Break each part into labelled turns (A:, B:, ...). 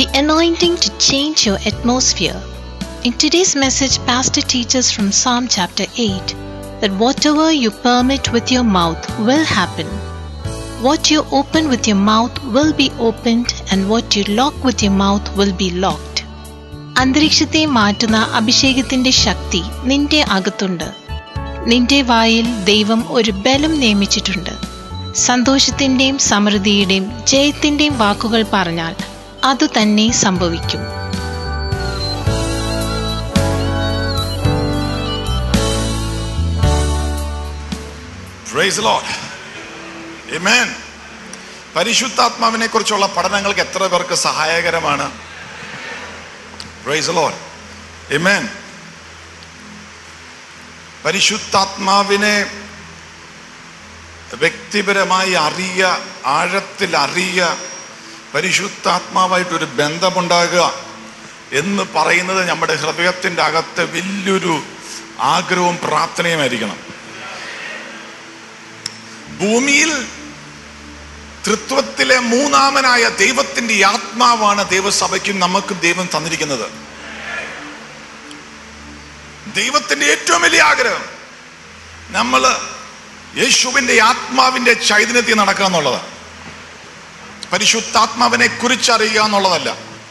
A: The anointing to change your atmosphere. In today's message, Pastor teaches from Psalm chapter 8 that whatever you permit with your mouth will happen. What you open with your mouth will be opened, and what you lock with your mouth will be locked. അന്തരീക്ഷത്തെ മാറ്റുന്ന അഭിഷേകത്തിന്റെ ശക്തി നിന്റെ അകത്തുണ്ട് നിന്റെ വായിൽ ദൈവം ഒരു ബലം നിയമിച്ചിട്ടുണ്ട് സന്തോഷത്തിന്റെയും സമൃദ്ധിയുടെയും ജയത്തിന്റെയും വാക്കുകൾ പറഞ്ഞാൽ അതു തന്നെ സംഭവിക്കും
B: Praise the Lord. Amen. പരിശുദ്ധാത്മാവിനെ കുറിച്ചുള്ള പഠനങ്ങൾക്ക് എത്ര പേർക്ക് സഹായകരമാണ് Praise the Lord. Amen. പരിശുദ്ധാത്മാവിനെ വ്യക്തിപരമായി അറിയ ആഴത്തിൽ അറിയ പരിശുദ്ധാത്മാവായിട്ടൊരു ബന്ധമുണ്ടാകുക എന്ന് പറയുന്നത് നമ്മുടെ ഹൃദയത്തിൻ്റെ അകത്ത് വലിയൊരു ആഗ്രഹവും പ്രാർത്ഥനയുമായിരിക്കണം ഭൂമിയിൽ തൃത്വത്തിലെ മൂന്നാമനായ ദൈവത്തിന്റെ ആത്മാവാണ് ദൈവസഭയ്ക്കും നമുക്കും ദൈവം തന്നിരിക്കുന്നത് ദൈവത്തിന്റെ ഏറ്റവും വലിയ ആഗ്രഹം നമ്മൾ യേശുവിന്റെ ആത്മാവിന്റെ ചൈതന്യത്തിൽ നടക്കുക എന്നുള്ളത് പരിശുദ്ധാത്മാവിനെ കുറിച്ചറിയുക എന്നുള്ളതല്ല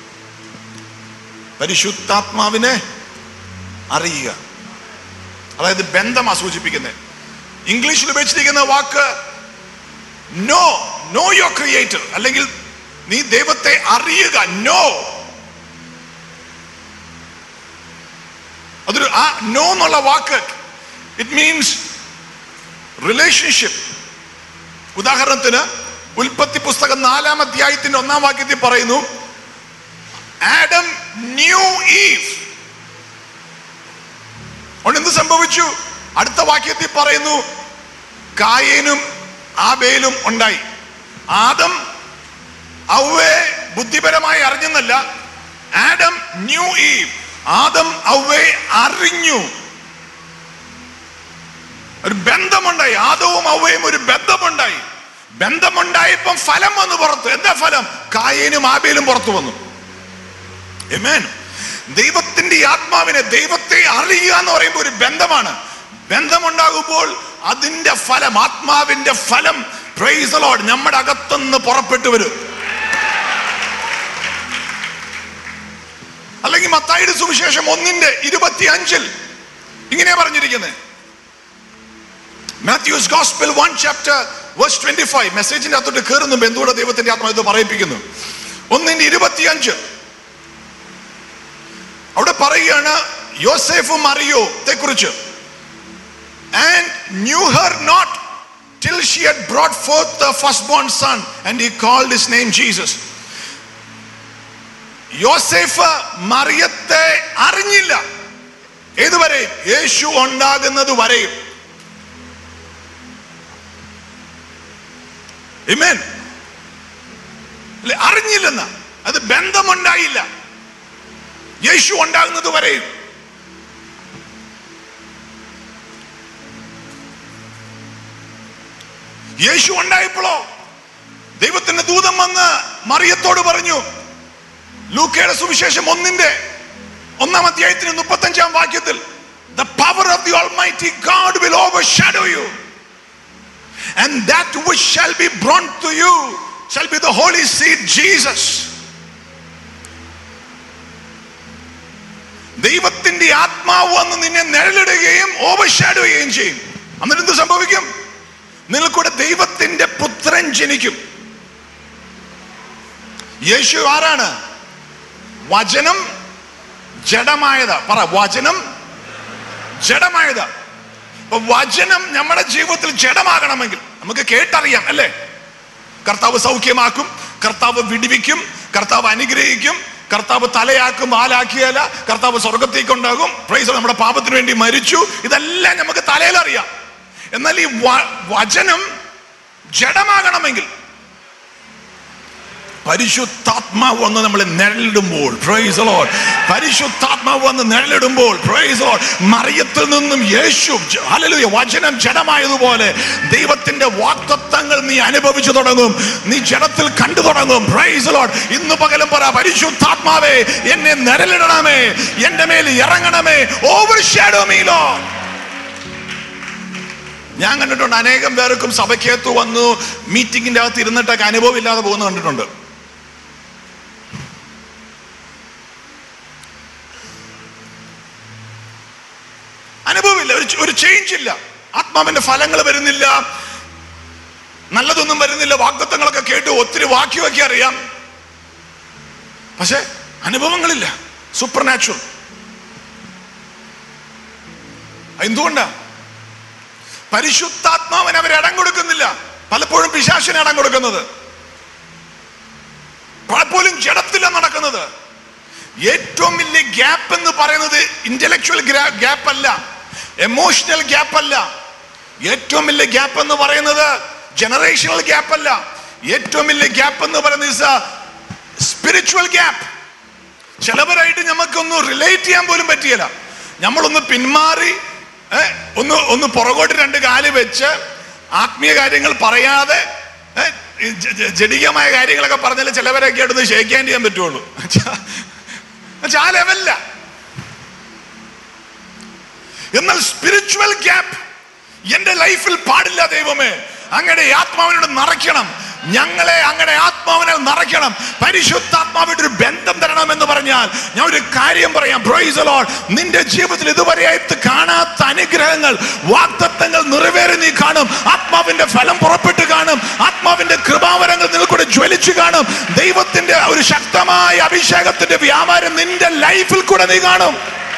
B: പരിശുദ്ധാത്മാവിനെ അറിയുക അതായത് ബന്ധമാ സൂചിപ്പിക്കുന്നത് ഇംഗ്ലീഷിൽ ഉപയോഗിച്ചിരിക്കുന്ന വാക്ക് നോ നോ യുവർ ക്രിയേറ്റർ അല്ലെങ്കിൽ നീ ദൈവത്തെ അറിയുക നോ അതൊരു ആ നോ എന്നുള്ള വാക്ക് ഇറ്റ് മീൻസ് റിലേഷൻഷിപ്പ് ഉദാഹരണത്തിന് ഉൽപ്പത്തി പുസ്തകം നാലാം അധ്യായത്തിന്റെ ഒന്നാം വാക്യത്തിൽ പറയുന്നു ആഡം ന്യൂ ഈവ് അതുകൊണ്ട് എന്ത് സംഭവിച്ചു അടുത്ത വാക്യത്തിൽ പറയുന്നു കായേനും ആബേലും ഉണ്ടായി ആദം ഔവെ ബുദ്ധിപരമായി അറിഞ്ഞെന്നല്ല ആഡം ന്യൂ ഈവ് ആദം ഔവെ അറിഞ്ഞു ഒരു ബന്ധമുണ്ടായി ആദവും ഔവയും ഒരു ബന്ധമുണ്ടായി ബന്ധമുണ്ടായപ്പം ഫലം വന്നു പുറത്ത് എന്താ ഫലം കായേനും ആബേലും പുറത്തു വന്നു Amen. ദൈവത്തിന്റെ ആത്മാവിനെ ദൈവത്തെ അറിയുക എന്ന് പറയുമ്പോൾ ഒരു ബന്ധമാണ് ബന്ധമുണ്ടാകുമ്പോൾ അതിന്റെ ഫലം ആത്മാവിന്റെ ഫലം പ്രൈസ് ലോഡ് നമ്മുടെ അകത്തുനിന്ന് പുറപ്പെട്ടു വരും അല്ലെങ്കിൽ മത്തായിയുടെ സുവിശേഷം ഒന്നിന്റെ ഇരുപത്തി അഞ്ചിൽ ഇങ്ങനെ പറഞ്ഞിരിക്കുന്നത് Matthew's gospel one chapter verse twenty five മെസ്സേജിന്റെ അകത്തോട്ട് കയറുന്നു എന്തുകൂടെ ദൈവത്തിന്റെ ആത്മാവ് ഇത് പറയിപ്പിക്കുന്നു ഒന്നിന്റെ ഇരുപത്തിയഞ്ച് അവിടെ പറയുകയാണ് യോസേഫും അറിയോത്തെ കുറിച്ച് and knew her not till she had brought forth the firstborn son and he called his name Jesus. യോസേഫ് മറിയത്തെ അറിഞ്ഞില്ല ഏതുവരെ യേശു ഉണ്ടാകുന്നത് വരെയും Amen. അല്ലേ? അറിഞ്ഞില്ലെന്ന അത് ബന്ധമുണ്ടായില്ല യേശു ഉണ്ടാകുന്നത് വരെയും യേശു ഉണ്ടായപ്പോഴോ ദൈവത്തിന്റെ ദൂതം വന്ന് മറിയത്തോട് പറഞ്ഞു ലൂക്കയുടെ സുവിശേഷം ഒന്നിന്റെ ഒന്നാം അധ്യായത്തിന് മുപ്പത്തഞ്ചാം വാക്യത്തിൽ the power of the almighty god will overshadow you and that which shall be born to you shall be the holy seed jesus ദൈവത്തിന്റെ ആത്മാവ് വന്ന് നിന്നെ നിഴലിടുകയും ഓവർഷാഡോ ചെയ്യുകയും ചെയ്യും എന്നിട്ട് എന്ത് സംഭവിക്കും നിങ്ങൾക്കൂടെ ദൈവത്തിന്റെ പുത്രൻ ജനിക്കും യേശു ആരാണ് വചനം ജഡമായത് പറ വചനം ജഡമായത് അപ്പൊ വചനം നമ്മുടെ ജീവിതത്തിൽ ജഡമാകണമെങ്കിൽ നമുക്ക് കേട്ടറിയാം അല്ലേ കർത്താവ് സൗഖ്യമാക്കും കർത്താവ് വിടിവിക്കും കർത്താവ് അനുഗ്രഹിക്കും കർത്താവ് തലയാക്കും ആലാക്കിയാല കർത്താവ് സ്വർഗത്തേക്ക് ഉണ്ടാകും പ്രൈസ് നമ്മുടെ പാപത്തിന് വേണ്ടി മരിച്ചു ഇതെല്ലാം നമുക്ക് തലയിൽ അറിയാം എന്നാൽ ഈ വ- വചനം ജഡമാകണമെങ്കിൽ പരിശുദ്ധാത്മാവ് വന്ന് നമ്മളെ നിഴലിടുമ്പോൾ പ്രൈസ് ലോഡ് പരിശുദ്ധാത്മാവ് വന്ന് നിഴലിടുമ്പോൾ പ്രൈസ് ലോഡ് മറിയത്തിൽ നിന്നും യേശു ഹല്ലേലൂയ വചനം ജഡമായതുപോലെ ദൈവത്തിന്റെ വാക്തത്വങ്ങൾ നീ അനുഭവിച്ചു തുടങ്ങും നീ ജഡത്തിൽ കണ്ടു തുടങ്ങും പ്രൈസ് ലോഡ് ഇന്ന് പകലും പറ പരിശുദ്ധാത്മാവേ എന്നെ നിഴലിടണമേ എന്റെ മേൽ ഇറങ്ങണമേ ഓവർ ഷാഡോ മീലോ ഞാൻ കണ്ടിട്ടുണ്ട് അനേകം പേർക്കും സഭയ്ക്കകത്ത് വന്നു മീറ്റിംഗിന്റെ അകത്ത് ഇരുന്നിട്ടൊക്കെ അനുഭവം ഇല്ലാതെ പോകുന്ന കണ്ടിട്ടുണ്ട് അനുഭവമില്ല ഒരു ഒരു ചേഞ്ച് ഇല്ല ആത്മാവിന്റെ ഫലങ്ങൾ വരുന്നില്ല നല്ലതൊന്നും വരുന്നില്ല വാഗ്ദത്തങ്ങളൊക്കെ കേട്ട് ഒത്തിരി വാക്യമൊക്കെ അറിയാം പക്ഷെ അനുഭവങ്ങളില്ല സൂപ്പർ നാച്ചുറൽ എന്തുകൊണ്ടാ പരിശുദ്ധാത്മാവിന് അവർ ഇടം കൊടുക്കുന്നില്ല പലപ്പോഴും പിശാശിന് ഇടം കൊടുക്കുന്നത് പലപ്പോഴും ജഡത്തില്ല നടക്കുന്നത് ഏറ്റവും വലിയ ഗ്യാപ്പ് എന്ന് പറയുന്നത് ഇന്റലക്ച്വൽ ഗ്യാപ്പ് അല്ല എമോഷണൽ ഗ്യാപ്പ് അല്ല ഏറ്റവും വലിയ ഗ്യാപ്പ് എന്ന് പറയുന്നത് ജനറേഷണൽ ഗ്യാപ്പ് അല്ല ഏറ്റവും വലിയ ഗ്യാപ്പ് എന്ന് പറയുന്നത് സ്പിരിച്വൽ ഗ്യാപ്പ് ചിലവരായിട്ട് നമുക്കൊന്ന് റിലേറ്റ് ചെയ്യാൻ പോലും പറ്റിയല്ല നമ്മളൊന്ന് പിന്മാറി ഏ, ഒന്ന് ഒന്ന് പുറകോട്ട് രണ്ട് കാല് വെച്ച് ആത്മീയ കാര്യങ്ങൾ പറയാതെ ഏ, ഈ ജ- ജ- ജഡികമായ കാര്യങ്ങളൊക്കെ പറഞ്ഞാൽ ചിലവരൊക്കെ ആയിട്ടൊന്ന് ഷേക്ക് ഹാൻഡ് ചെയ്യാൻ പറ്റുള്ളൂ എന്നുവെച്ചാ ആ ലെവലില്ല എന്നാൽ സ്പിരിച്വൽ ഗ്യാപ്പ് എന്റെ ലൈഫിൽ പാടില്ല ദൈവമേ അങ്ങയുടെ ആത്മാവിനോട് നിറയ്ക്കണം ഞങ്ങളെ അങ്ങയുടെ ആത്മാവിനെ നിറയ്ക്കണം പരിശുദ്ധാത്മാവിന്റെ ഒരു ബന്ധം തരണം എന്ന് പറഞ്ഞാൽ ഞാൻ ഒരു കാര്യം പറയാം പ്രൈസ് ലോഡ് നിന്റെ ജീവിതത്തിൽ ഇതുവരെയായിട്ട് കാണാത്ത അനുഗ്രഹങ്ങൾ വാക്തത്വങ്ങൾ നിറവേറി നീ കാണും ആത്മാവിന്റെ ഫലം പുറപ്പെട്ട് കാണും ആത്മാവിന്റെ കൃപാവരങ്ങൾ നിനക്കൂടെ ജ്വലിച്ചു കാണും ദൈവത്തിന്റെ ഒരു ശക്തമായ അഭിഷേകത്തിന്റെ വ്യാപാരം നിന്റെ ലൈഫിൽ കൂടെ നീ കാണും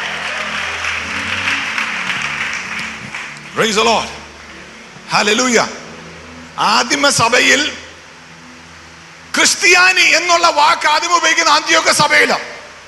B: Praise the Lord. Hallelujah. ആദിമ സഭയിൽ ക്രിസ്ത്യാനി എന്നുള്ള വാക്ക് ആദ്യം ഉപയോഗിക്കുന്ന ആദ്യമൊക്കെ സഭയിലാണ്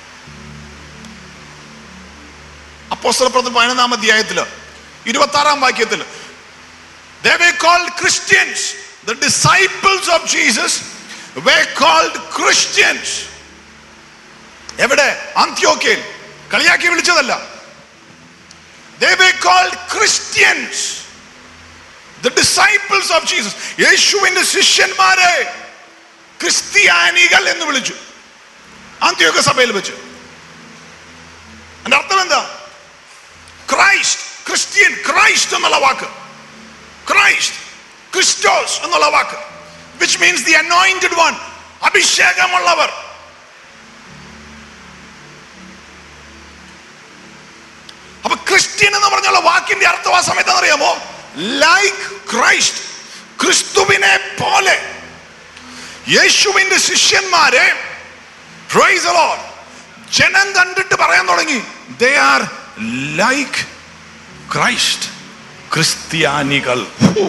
B: അപ്പോസ്തലപ്രവൃത്തി പതിനൊന്നാം അധ്യായത്തില് ഇരുപത്തി ആറാം വാക്യത്തില് They were called Christians. The disciples of Jesus were called Christians. എവിടെ അന്ത്യോക്കയിൽ കളിയാക്കി വിളിച്ചതല്ല They were called Christians. The disciples of Jesus. യേശുവിന്റെ ശിഷ്യന്മാരെ ക്രിസ്ത്യാനികൾ എന്ന് വിളിച്ചു അന്ത്യോക്ക സഭയിൽ വെച്ച് അതിന്റെ അർത്ഥം എന്താ ക്രൈസ്റ്റ് ക്രിസ്ത്യൻ ക്രൈസ്റ്റ് എന്നുള്ള വാക്ക് ക്രൈസ്റ്റ് ക്രിസ്റ്റോസ് എന്നുള്ള വാക്ക് which means the anointed one അഭിഷേകമുള്ളവർ അപ്പൊ ക്രിസ്ത്യൻ എന്ന് പറഞ്ഞുള്ള വാക്കിന്റെ അർത്ഥം ആ സമയത്ത് അറിയാമോ ലൈക്ക് ക്രൈസ്റ്റ് ക്രിസ്തുവിനെ പോലെ യേശുവിന്റെ ശിഷ്യന്മാരെ praise the Lord, ജനം കണ്ടിട്ട് പറയാൻ തുടങ്ങി ദേ ആർ ലൈക്ക് ക്രൈസ്റ്റ് ക്രിസ്ത്യാനികൾ ഹൂ.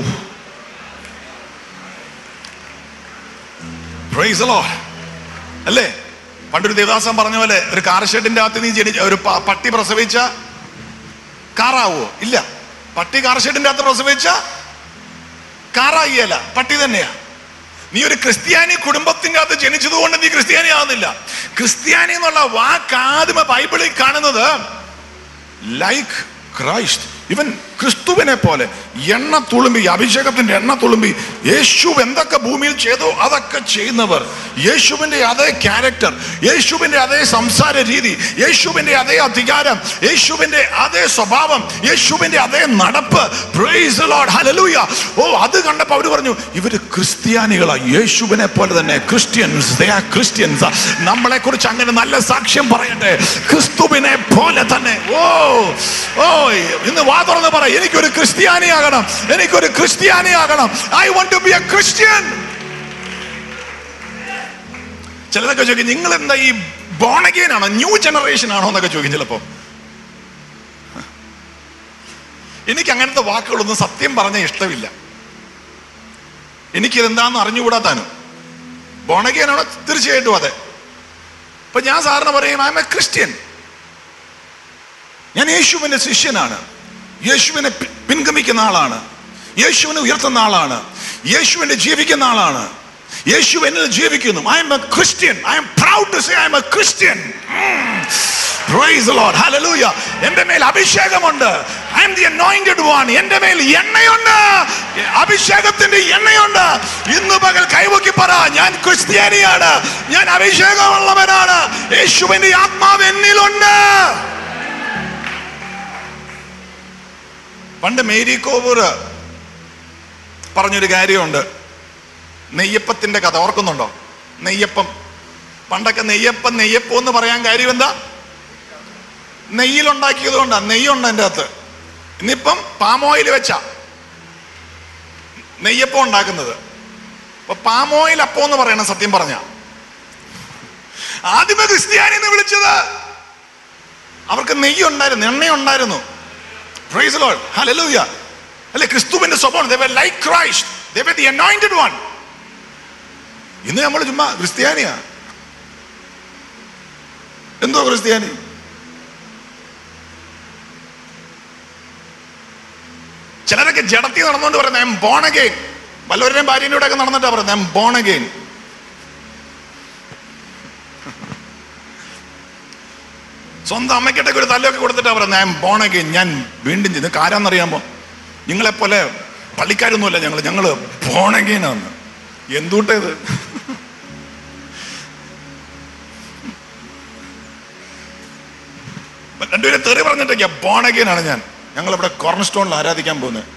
B: Praise the Lord. അല്ലേ പണ്ടൊരു ദേവദാസൻ പറഞ്ഞ പോലെ ഒരു കാർ ഷെഡിന്റെ അകത്ത് നീ ജനിച്ച ഒരു പ- പട്ടി പ്രസവിച്ച കാറാവോ ഇല്ല പട്ടി കാർ ഷെഡിന്റെ അകത്ത് പ്രസവിച്ച കാറായിയല്ല പട്ടി തന്നെയാ നീ ഒരു ക്രിസ്ത്യാനി കുടുംബത്തിന്റെ അകത്ത് ജനിച്ചത് കൊണ്ട് നീ ക്രിസ്ത്യാനി ആവുന്നില്ല ക്രിസ്ത്യാനി എന്നുള്ള വാക്ക് ആദ്യമ ബൈബിളിൽ കാണുന്നത് ലൈക്ക് ക്രൈസ്റ്റ് ഇവൻ ക്രിസ്തുവിനെ പോലെ എണ്ണ തുളുമ്പി അഭിഷേകത്തിന്റെ എണ്ണ തുളുമ്പി യേശു എന്തൊക്കെ ഭൂമിയിൽ ചെയ്തോ അതൊക്കെ ചെയ്യുന്നവർ യേശുവിന്റെ അതേ ക്യാരക്ടർ യേശുവിന്റെ അതേ സംസാര രീതി യേശുവിന്റെ അതേ അധികാരം യേശുവിന്റെ അതേ സ്വഭാവം യേശുവിന്റെ അതേ നടപ്പ് Praise the Lord. Hallelujah. ഓ അത് കണ്ടപ്പോ അവര് പറഞ്ഞു ഇവര് ക്രിസ്ത്യാനികളാ യേശുവിനെ പോലെ തന്നെ ക്രിസ്ത്യൻസ് ക്രിസ്ത്യൻസ് നമ്മളെ കുറിച്ച് അങ്ങനെ നല്ല സാക്ഷ്യം പറയട്ടെ ക്രിസ്തുവിനെ പോലെ തന്നെ ഓ ഓ ഇന്ന് വാ തുറന്ന് പറ എനിക്കൊരു ക്രിസ്ത്യാനിയാകണം എനിക്കൊരു ക്രിസ്ത്യാനിയാകണം I want to be a Christian ചിലതൊക്കെ ചോദിക്കും നിങ്ങൾ എന്താ ഈ ബോണഗേൻ ആണോ ന്യൂ ജനറേഷൻ ആണോ എന്നൊക്കെ ചോദിക്കും ചിലപ്പോ എനിക്ക് അങ്ങനത്തെ വാക്കുകളൊന്നും സത്യം പറഞ്ഞ ഇഷ്ടമില്ല എനിക്കിതെന്താന്ന് അറിഞ്ഞുകൂടാത്താനും ബോണഗേനാണോ തീർച്ചയായിട്ടും അതെ അപ്പൊ ഞാൻ സാറിന് പറയും ഐ എം എ ക്രിസ്ത്യൻ ഞാൻ യേശുവിന്റെ ശിഷ്യനാണ് യേശുവിനെ പി- പിൻഗമിക്കുന്ന ആളാണ് യേശുവിനെ ഉയർത്തുന്ന ആളാണ് യേശുവിനെ ജീവിക്കുന്ന ആളാണ് യേശു എന്നിൽ ജീവിക്കുന്നു I'm a Christian I'm proud to say I'm a Christian praise Lord hallelujah എൻ്റെ മേൽ അഭിഷേകമുണ്ട് I'm the anointed one എൻ്റെ മേൽ എണ്ണയുണ്ട് അഭിഷേകത്തിന്റെ എണ്ണയുണ്ട് ഇന്ന് പകൽ കൈവക്കി പറ ഞാൻ ക്രിസ്ത്യാനിയാണ് ഞാൻ അഭിഷേകമുള്ളവനാണ് യേശുവിന്റെ ആത്മാവ് എന്നിലുണ്ട് പണ്ട് മേരി കോവൂർ പറഞ്ഞൊരു കാര്യമുണ്ട് നെയ്യപ്പത്തിന്റെ കഥ ഓർക്കുന്നുണ്ടോ നെയ്യപ്പം പണ്ടൊക്കെ നെയ്യപ്പം നെയ്യപ്പം എന്ന് പറയാൻ കാര്യം എന്താ നെയ്യിലുണ്ടാക്കിയത് കൊണ്ടാ നെയ്യുണ്ട് എൻ്റെ അകത്ത് ഇന്നിപ്പം പാമോയിൽ വെച്ച നെയ്യപ്പം ഉണ്ടാക്കുന്നത് അപ്പൊ പാമോയിൽ അപ്പം എന്ന് പറയണം സത്യം പറഞ്ഞ ആദ്യമേ ക്രിസ്ത്യാനി എന്ന് വിളിച്ചത് അവർക്ക് നെയ്യ് ഉണ്ടായിരുന്നു എണ്ണ ഉണ്ടായിരുന്നു പ്രൈസ് ലോർഡ് ഹല്ലേലൂയ അല്ലെ ക്രിസ്തുവിന്റെ സ്വഭാവം they were like Christ they were the anointed one ഇന്ന് നമ്മൾ ചുമ്മാ ക്രിസ്ത്യാനിയാ എന്തോ ക്രിസ്ത്യാനി ചിലരൊക്കെ ജഡത്തി നടന്നുകൊണ്ട് പറയുന്നത് ഐ എം ബോൺ അഗെയിൻ വല്ലവരുടെയും ഭാര്യൻ്റെ കൂടെ ഒക്കെ നടന്നിട്ടാ പറയുന്നത് ഐ എം ബോൺ അഗെയിൻ സ്വന്തം അമ്മയ്ക്കിട്ടൊക്കെ ഒരു തല്ലൊക്കെ കൊടുത്തിട്ടാ പറയുന്നത് ഐ എം ബോൺ അഗെയിൻ ഞാൻ വീണ്ടും ചെയ്ത് ആരാന്നറിയാമോ നിങ്ങളെപ്പോലെ പള്ളിക്കാരൊന്നുമല്ല ഞങ്ങൾ ഞങ്ങൾ ബോൺ അഗെയിനാണ് എന്തുട്ടേത് രണ്ടുപേരെ തെറി പറഞ്ഞിട്ടൊക്കെയാ ബോൺ അഗെയിൻ ആണ് ഞാൻ ഞങ്ങൾ ഇവിടെ കോർണർ സ്റ്റോണിൽ ആരാധിക്കാൻ പോകുന്നത്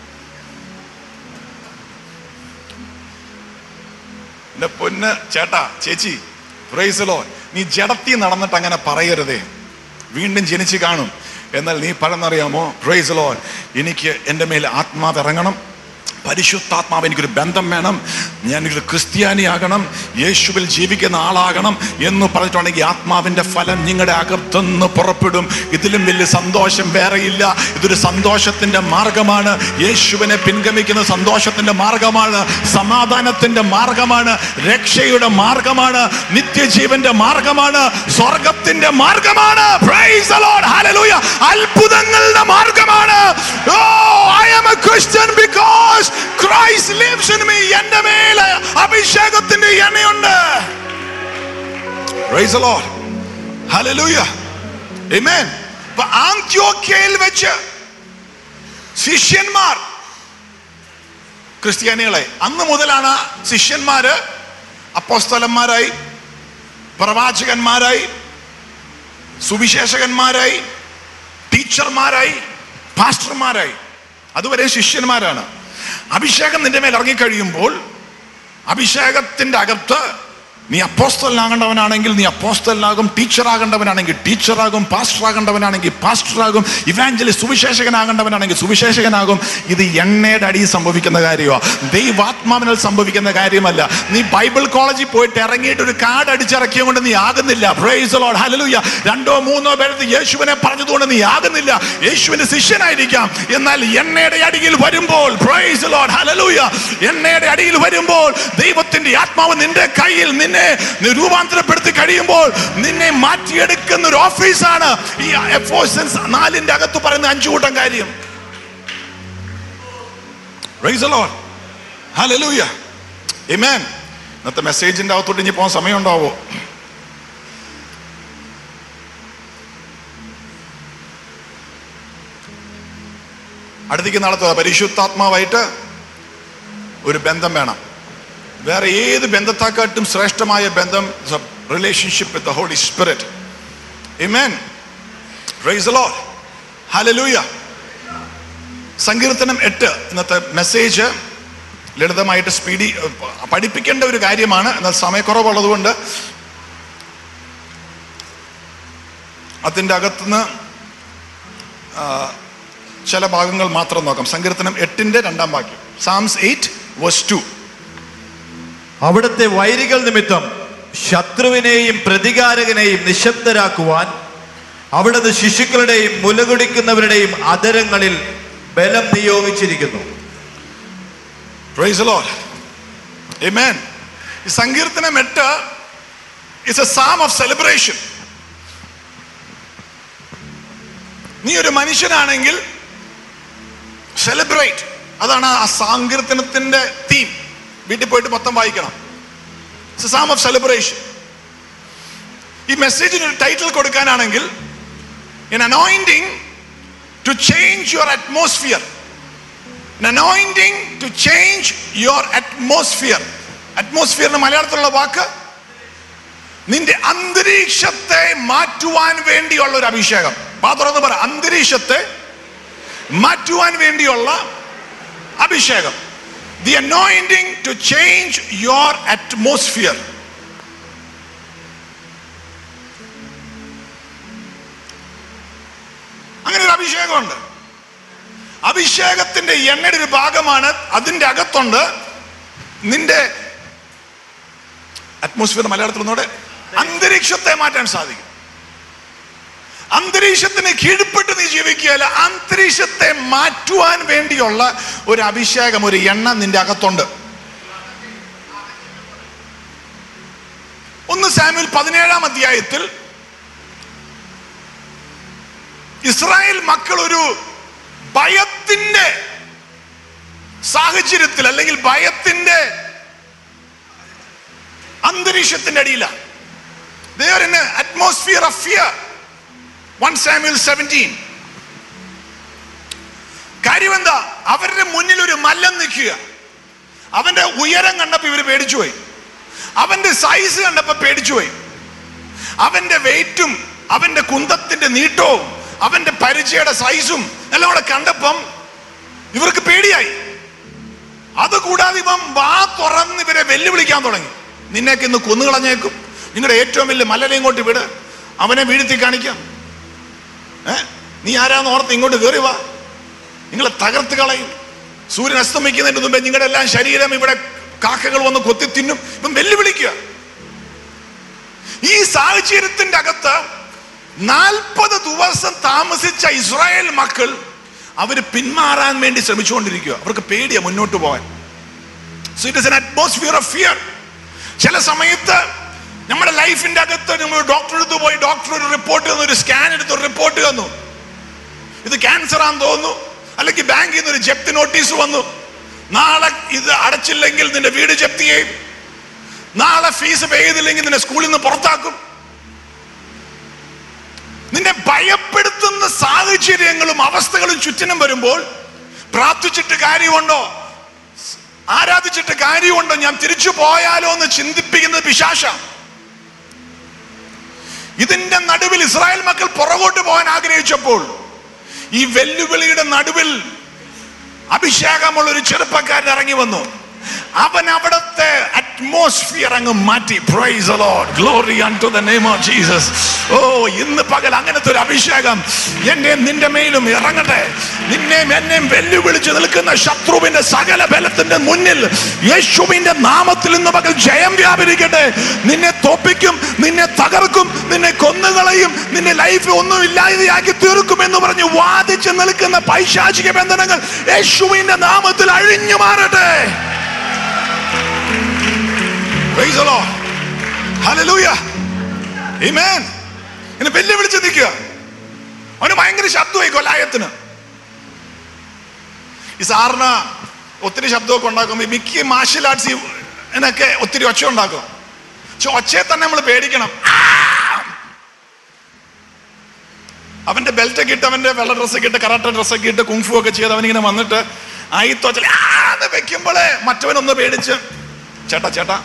B: എന്റെ പൊന്ന് ചേട്ടാ ചേച്ചി പ്രൈസലോ നീ ജഡത്തി നടന്നിട്ട് അങ്ങനെ പറയരുതേ വീണ്ടും ജനിച്ച് കാണും എന്നാൽ നീ പറഞ്ഞറിയാമോ പ്രൈസലോ എനിക്ക് എൻ്റെ മേൽ ആത്മാവ് ഇറങ്ങണം പരിശുദ്ധാത്മാവ് എനിക്കൊരു ബന്ധം വേണം ഞാനൊരു ക്രിസ്ത്യാനിയാകണം യേശുവിൽ ജീവിക്കുന്ന ആളാകണം എന്ന് പറഞ്ഞിട്ടുണ്ടെങ്കിൽ ആത്മാവിന്റെ ഫലം നിങ്ങളുടെ അകത്തുനിന്ന് പുറപ്പെടും ഇതിലും വലിയ സന്തോഷം വേറെയില്ല ഇതൊരു സന്തോഷത്തിന്റെ മാർഗമാണ് യേശുവിനെ പിൻഗമിക്കുന്ന സന്തോഷത്തിന്റെ മാർഗമാണ് സമാധാനത്തിന്റെ മാർഗമാണ് രക്ഷയുടെ മാർഗമാണ് നിത്യജീവന്റെ മാർഗമാണ് സ്വർഗത്തിന്റെ മാർഗമാണ് Praise the Lord. Hallelujah. അത്ഭുതങ്ങളുടെ മാർഗമാണ് Oh, I am a Christian because Christ lives in me. എന്റെ മേലെ അഭിഷേകത്തിന്റെ എണ്ണയുണ്ട് Praise the Lord. Hallelujah. Amen. ഇപ്പൊ ആന്ത്യോക്യയിൽ വെച്ച് ശിഷ്യന്മാർ ക്രിസ്ത്യാനികളെ അന്ന് മുതലാണ് ശിഷ്യന്മാര് അപ്പോസ്തലന്മാരായി പ്രവാചകന്മാരായി സുവിശേഷകന്മാരായി ടീച്ചർമാരായി പാസ്റ്റർമാരായി അതുവരെ ശിഷ്യന്മാരാണ് അഭിഷേകം നിന്റെ മേൽ ഇറങ്ങിക്കഴിയുമ്പോൾ അഭിഷേകത്തിന്റെ അകത്ത് നീ അപ്പോസ്റ്റലാകേണ്ടവനാണെങ്കിൽ നീ അപ്പോസ്റ്റലാകും ടീച്ചറാകേണ്ടവനാണെങ്കിൽ ടീച്ചറാകും പാസ്റ്ററാകേണ്ടവനാണെങ്കിൽ പാസ്റ്ററാകും ഇവാഞ്ചലി സുവിശേഷകനാകേണ്ടവനാണെങ്കിൽ സുവിശേഷകനാകും ഇത് എണ്ണയുടെ അടിയിൽ സംഭവിക്കുന്ന കാര്യമാണ് ദൈവാത്മാവിനാൽ സംഭവിക്കുന്ന കാര്യമല്ല നീ ബൈബിൾ കോളേജിൽ പോയിട്ട് ഇറങ്ങിയിട്ട് ഒരു കാർഡ് അടിച്ചിറക്കിയ കൊണ്ട് നീ ആകുന്നില്ല പ്രൈസ് ലോഡ് ഹല്ലേലൂയ രണ്ടോ മൂന്നോ പേരത്ത് യേശുവിനെ പറഞ്ഞതുകൊണ്ട് നീ ആകുന്നില്ല യേശുവിന്റെ ശിഷ്യനായിരിക്കാം എന്നാൽ എണ്ണയുടെ അടിയിൽ വരുമ്പോൾ പ്രൈസ് ലോഡ് ഹല്ലേലൂയ എണ്ണയുടെ അടിയിൽ വരുമ്പോൾ ദൈവത്തിന്റെ ആത്മാവ് നിന്റെ കയ്യിൽ നിന്നെ നീ രൂപാന്തരപ്പെടുത്തി കഴിയുമ്പോൾ നിന്നെ മാറ്റിയെടുക്കുന്ന ഒരു ഓഫീസാണ് ഈ എഫോസൻസ് നാലിന്റെ അകത്ത് പറയുന്ന അഞ്ചു കൂട്ടം കാര്യം Praise the Lord. Hallelujah. Amen. ഇന്നത്തെ മെസ്സേജിന്റെ അകത്തോട്ട് ഇനി പോകാൻ സമയം ഉണ്ടാവോ അടുത്തേക്ക് നടത്തുക പരിശുദ്ധാത്മാവായിട്ട് ഒരു ബന്ധം വേണം വേറെ ഏത് ബന്ധത്തെക്കാട്ടും ശ്രേഷ്ഠമായ ബന്ധം relationship with the Holy Spirit Amen. Praise the Lord. Hallelujah. സങ്കീർത്തനം എട്ട് ഇന്നത്തെ മെസ്സേജ് ലളിതമായിട്ട് സ്പീഡി പഠിപ്പിക്കേണ്ട ഒരു കാര്യമാണ് എന്നാൽ സമയക്കുറവുള്ളതുകൊണ്ട് അതിൻ്റെ അകത്തുനിന്ന് ആ, ചില ഭാഗങ്ങൾ മാത്രം നോക്കാം സങ്കീർത്തനം എട്ടിന്റെ രണ്ടാം വാക്യം സാംസ് എയ്റ്റ് വേഴ്സ് ടു
C: അവിടുത്തെ വൈരികൾ നിമിത്തം ശത്രുവിനെയും പ്രതികാരകനെയും നിശബ്ദരാക്കുവാൻ അവിടുന്ന് ശിശുക്കളുടെയും മുലകുടിക്കുന്നവരുടെയും അതരങ്ങളിൽ ബലം നിയോഗിച്ചിരിക്കുന്നു
B: പ്രൈസ് ലോർഡ് Amen. ഈ സങ്കീർത്തനം എട്ട് is a psalm of celebration നീ ഒരു മനുഷ്യനാണെങ്കിൽ സെലിബ്രേറ്റ് അതാണ് ആ സങ്കീർത്തനത്തിന്റെ തീം വീട്ടിൽ പോയിട്ട് മൊത്തം വായിക്കണം സാം ഓഫ് സെലിബ്രേഷൻ ഈ മെസ്സേജിന് ഒരു ടൈറ്റിൽ കൊടുക്കാനാണെങ്കിൽ an anointing to change your atmosphere an anointing to change your atmosphere atmosphere മലയാളത്തിലുള്ള വാക്ക് നിന്റെ അന്തരീക്ഷത്തെ മാറ്റുവാൻ വേണ്ടിയുള്ള ഒരു അഭിഷേകം വാ തുറന്ന് പറ അന്തരീക്ഷത്തെ മാറ്റുവാൻ വേണ്ടിയുള്ള അഭിഷേകം the anointing to change your atmosphere അങ്ങനെ ഒരു അഭിഷേകമുണ്ട് അഭിഷേകത്തിന്റെ എണ്ണയുടെ ഒരു ഭാഗമാണ് അതിന്റെ അകത്തുണ്ട് നിന്റെ അറ്റ്മോസ്ഫിയർ മലയാളത്തിൽ ഒന്നുകൂടെ അന്തരീക്ഷത്തെ മാറ്റാൻ സാധിക്കും അന്തരീക്ഷത്തിന് കീഴ്പ്പെട്ട് നീ ജീവിക്കുകയല്ല അന്തരീക്ഷത്തെ മാറ്റുവാൻ വേണ്ടിയുള്ള ഒരു അഭിഷേകം ഒരു എണ്ണ നിന്റെ അകത്തുണ്ട് ഒന്ന് സാമ്യൽ പതിനേഴാം അധ്യായത്തിൽ ഇസ്രായേൽ മക്കൾ ഒരു ഭയത്തിന്റെ സാഹചര്യത്തിൽ അല്ലെങ്കിൽ ഭയത്തിന്റെ അന്തരീക്ഷത്തിന്റെ അടിയിലാണ് They are in an atmosphere of fear. 1 Samuel 17. കാര്യം എന്താ അവരുടെ മുന്നിൽ ഒരു മല്ലം നിൽക്കുക അവന്റെ ഉയരം കണ്ടപ്പോ ഇവര് പേടിച്ചുപോയി അവന്റെ സൈസ് കണ്ടപ്പോ പേടിച്ചുപോയി അവന്റെ വെയിറ്റും അവന്റെ കുന്തത്തിന്റെ നീട്ടവും അവന്റെ പരിചയയുടെ സൈസും എല്ലാം കൂടെ കണ്ടപ്പം ഇവർക്ക് പേടിയായി അതുകൂടാതെ ഇവൻ വാ തുറന്ന് ഇവരെ വെല്ലുവിളിക്കാൻ തുടങ്ങി നിന്നെയൊക്കെ ഇന്ന് കൊന്നുകളഞ്ഞേക്കും നിങ്ങളുടെ ഏറ്റവും വലിയ മലരെ ഇങ്ങോട്ട് വിട് അവനെ വീഴ്ത്തി കാണിക്കാം ഏ നീ ആരാന്ന് ഓർത്ത് ഇങ്ങോട്ട് കയറി വാ നിങ്ങളെ തകർത്ത് കളയും സൂര്യൻ അസ്തമിക്കുന്നതിന് മുമ്പേ നിങ്ങളുടെ എല്ലാം ശരീരം ഇവിടെ കാക്കകൾ വന്ന് കൊത്തി തിന്നും ഇപ്പം വെല്ലുവിളിക്കുക ഈ സാഹചര്യത്തിന്റെ അകത്ത് നാൽപ്പത് ദിവസം താമസിച്ച ഇസ്രായേൽ മക്കൾ അവര് പിന്മാറാൻ വേണ്ടി ശ്രമിച്ചുകൊണ്ടിരിക്കുക അവർക്ക് പേടിയാ മുന്നോട്ട് പോകാൻ so it is an atmosphere of fear ചില സമയത്ത് നമ്മുടെ ലൈഫിന്റെ അകത്ത് നമ്മൾ ഡോക്ടർ അടുത്ത് പോയി ഡോക്ടർ ഒരു റിപ്പോർട്ട് തന്നു ഒരു സ്കാൻ എടുത്ത് ഒരു റിപ്പോർട്ട് തന്നു ഇത് ക്യാൻസർ ആണെന്ന് തോന്നുന്നു അല്ലെങ്കിൽ ബാങ്കിൽ നിന്ന് ഒരു ജപ്തി നോട്ടീസ് വന്നു നാളെ ഇത് അടച്ചില്ലെങ്കിൽ നിന്റെ വീട് ജപ്തി ചെയ്യും നാളെ ഫീസ് പേ ചെയ്തില്ലെങ്കിൽ നിന്നെ സ്കൂളിൽ നിന്ന് പുറത്താക്കും നിന്നെ ഭയപ്പെടുത്തുന്ന സാഹചര്യങ്ങളും അവസ്ഥകളും ചുറ്റിനും വരുമ്പോൾ പ്രാർത്ഥിച്ചിട്ട് കാര്യമുണ്ടോ ആരാധിച്ചിട്ട് കാര്യമുണ്ടോ ഞാൻ തിരിച്ചു പോയാലോ എന്ന് ചിന്തിപ്പിക്കുന്നത് പിശാശ ഇതിന്റെ നടുവിൽ ഇസ്രായേൽ മക്കൾ പുറകോട്ട് പോകാൻ ആഗ്രഹിച്ചപ്പോൾ ഈ വെല്ലുവിളിയുടെ നടുവിൽ അഭിഷേകമുള്ള ഒരു ചെറുപ്പക്കാരൻ ഇറങ്ങി വന്നു അവൻ അവിടത്തെ അറ്റ്മോസ്ഫിയർ അങ്ങ് മാറ്റി praise Lord glory to the name of Jesus oh ഇന്ന് പകൽ അങ്ങനത്തെ ഒരു അഭിഷേകം എന്റെയും നിന്റെ മേലും ഇറങ്ങട്ടെ നിന്നെയും എന്നെയും വെല്ലുവിളിച്ച് നിൽക്കുന്ന ശത്രുവിന്റെ സകല ബലത്തിന്റെ മുന്നിൽ യേശുവിന്റെ നാമത്തിൽ ഇന്ന് പകൽ ജയം വ്യാപരിക്കട്ടെ നിന്നെ തോപ്പിക്കും നിന്നെ തകർക്കും നിന്നെ കൊന്നുകളയും നിന്നെ ലൈഫ് ഒന്നും ഇല്ലാതെയാക്കി തീർക്കും എന്ന് പറഞ്ഞ് വാദിച്ച് നിൽക്കുന്ന പൈശാചിക ബന്ധനങ്ങൾ യേശുവിന്റെ നാമത്തിൽ അഴിഞ്ഞു മാറട്ടെ Praise the Lord. Hallelujah. Amen. ഇങ്ങനെ വെല്ലുവിളിച്ച് നിൽക്കുക അവന് ഭയങ്കര ശബ്ദമായി കൊലായത്തിന് ഈ സാറിന് ഒത്തിരി ശബ്ദമൊക്കെ ഉണ്ടാക്കും ഈ മിക്ക മാർഷൽ ആർട്സ് എന്നൊക്കെ ഒത്തിരി ഒച്ച ഉണ്ടാക്കും പക്ഷെ ഒച്ചയെ തന്നെ നമ്മൾ പേടിക്കണം ആ! അവന്റെ ബെൽറ്റ് ഒക്കെ ഇട്ട് അവന്റെ വെള്ള ഡ്രസ്സൊക്കെ ഇട്ട് കറാട്ട ഡ്രസ്സൊക്കെ ഇട്ട് കുങ്ഫു ഒക്കെ ചെയ്ത് അവനിങ്ങനെ വന്നിട്ട് ആയിത്തൊച്ച ആന്ന് വെക്കുമ്പോഴേ മറ്റവനൊന്ന് പേടിച്ച് ചേട്ടാ ചേട്ടാ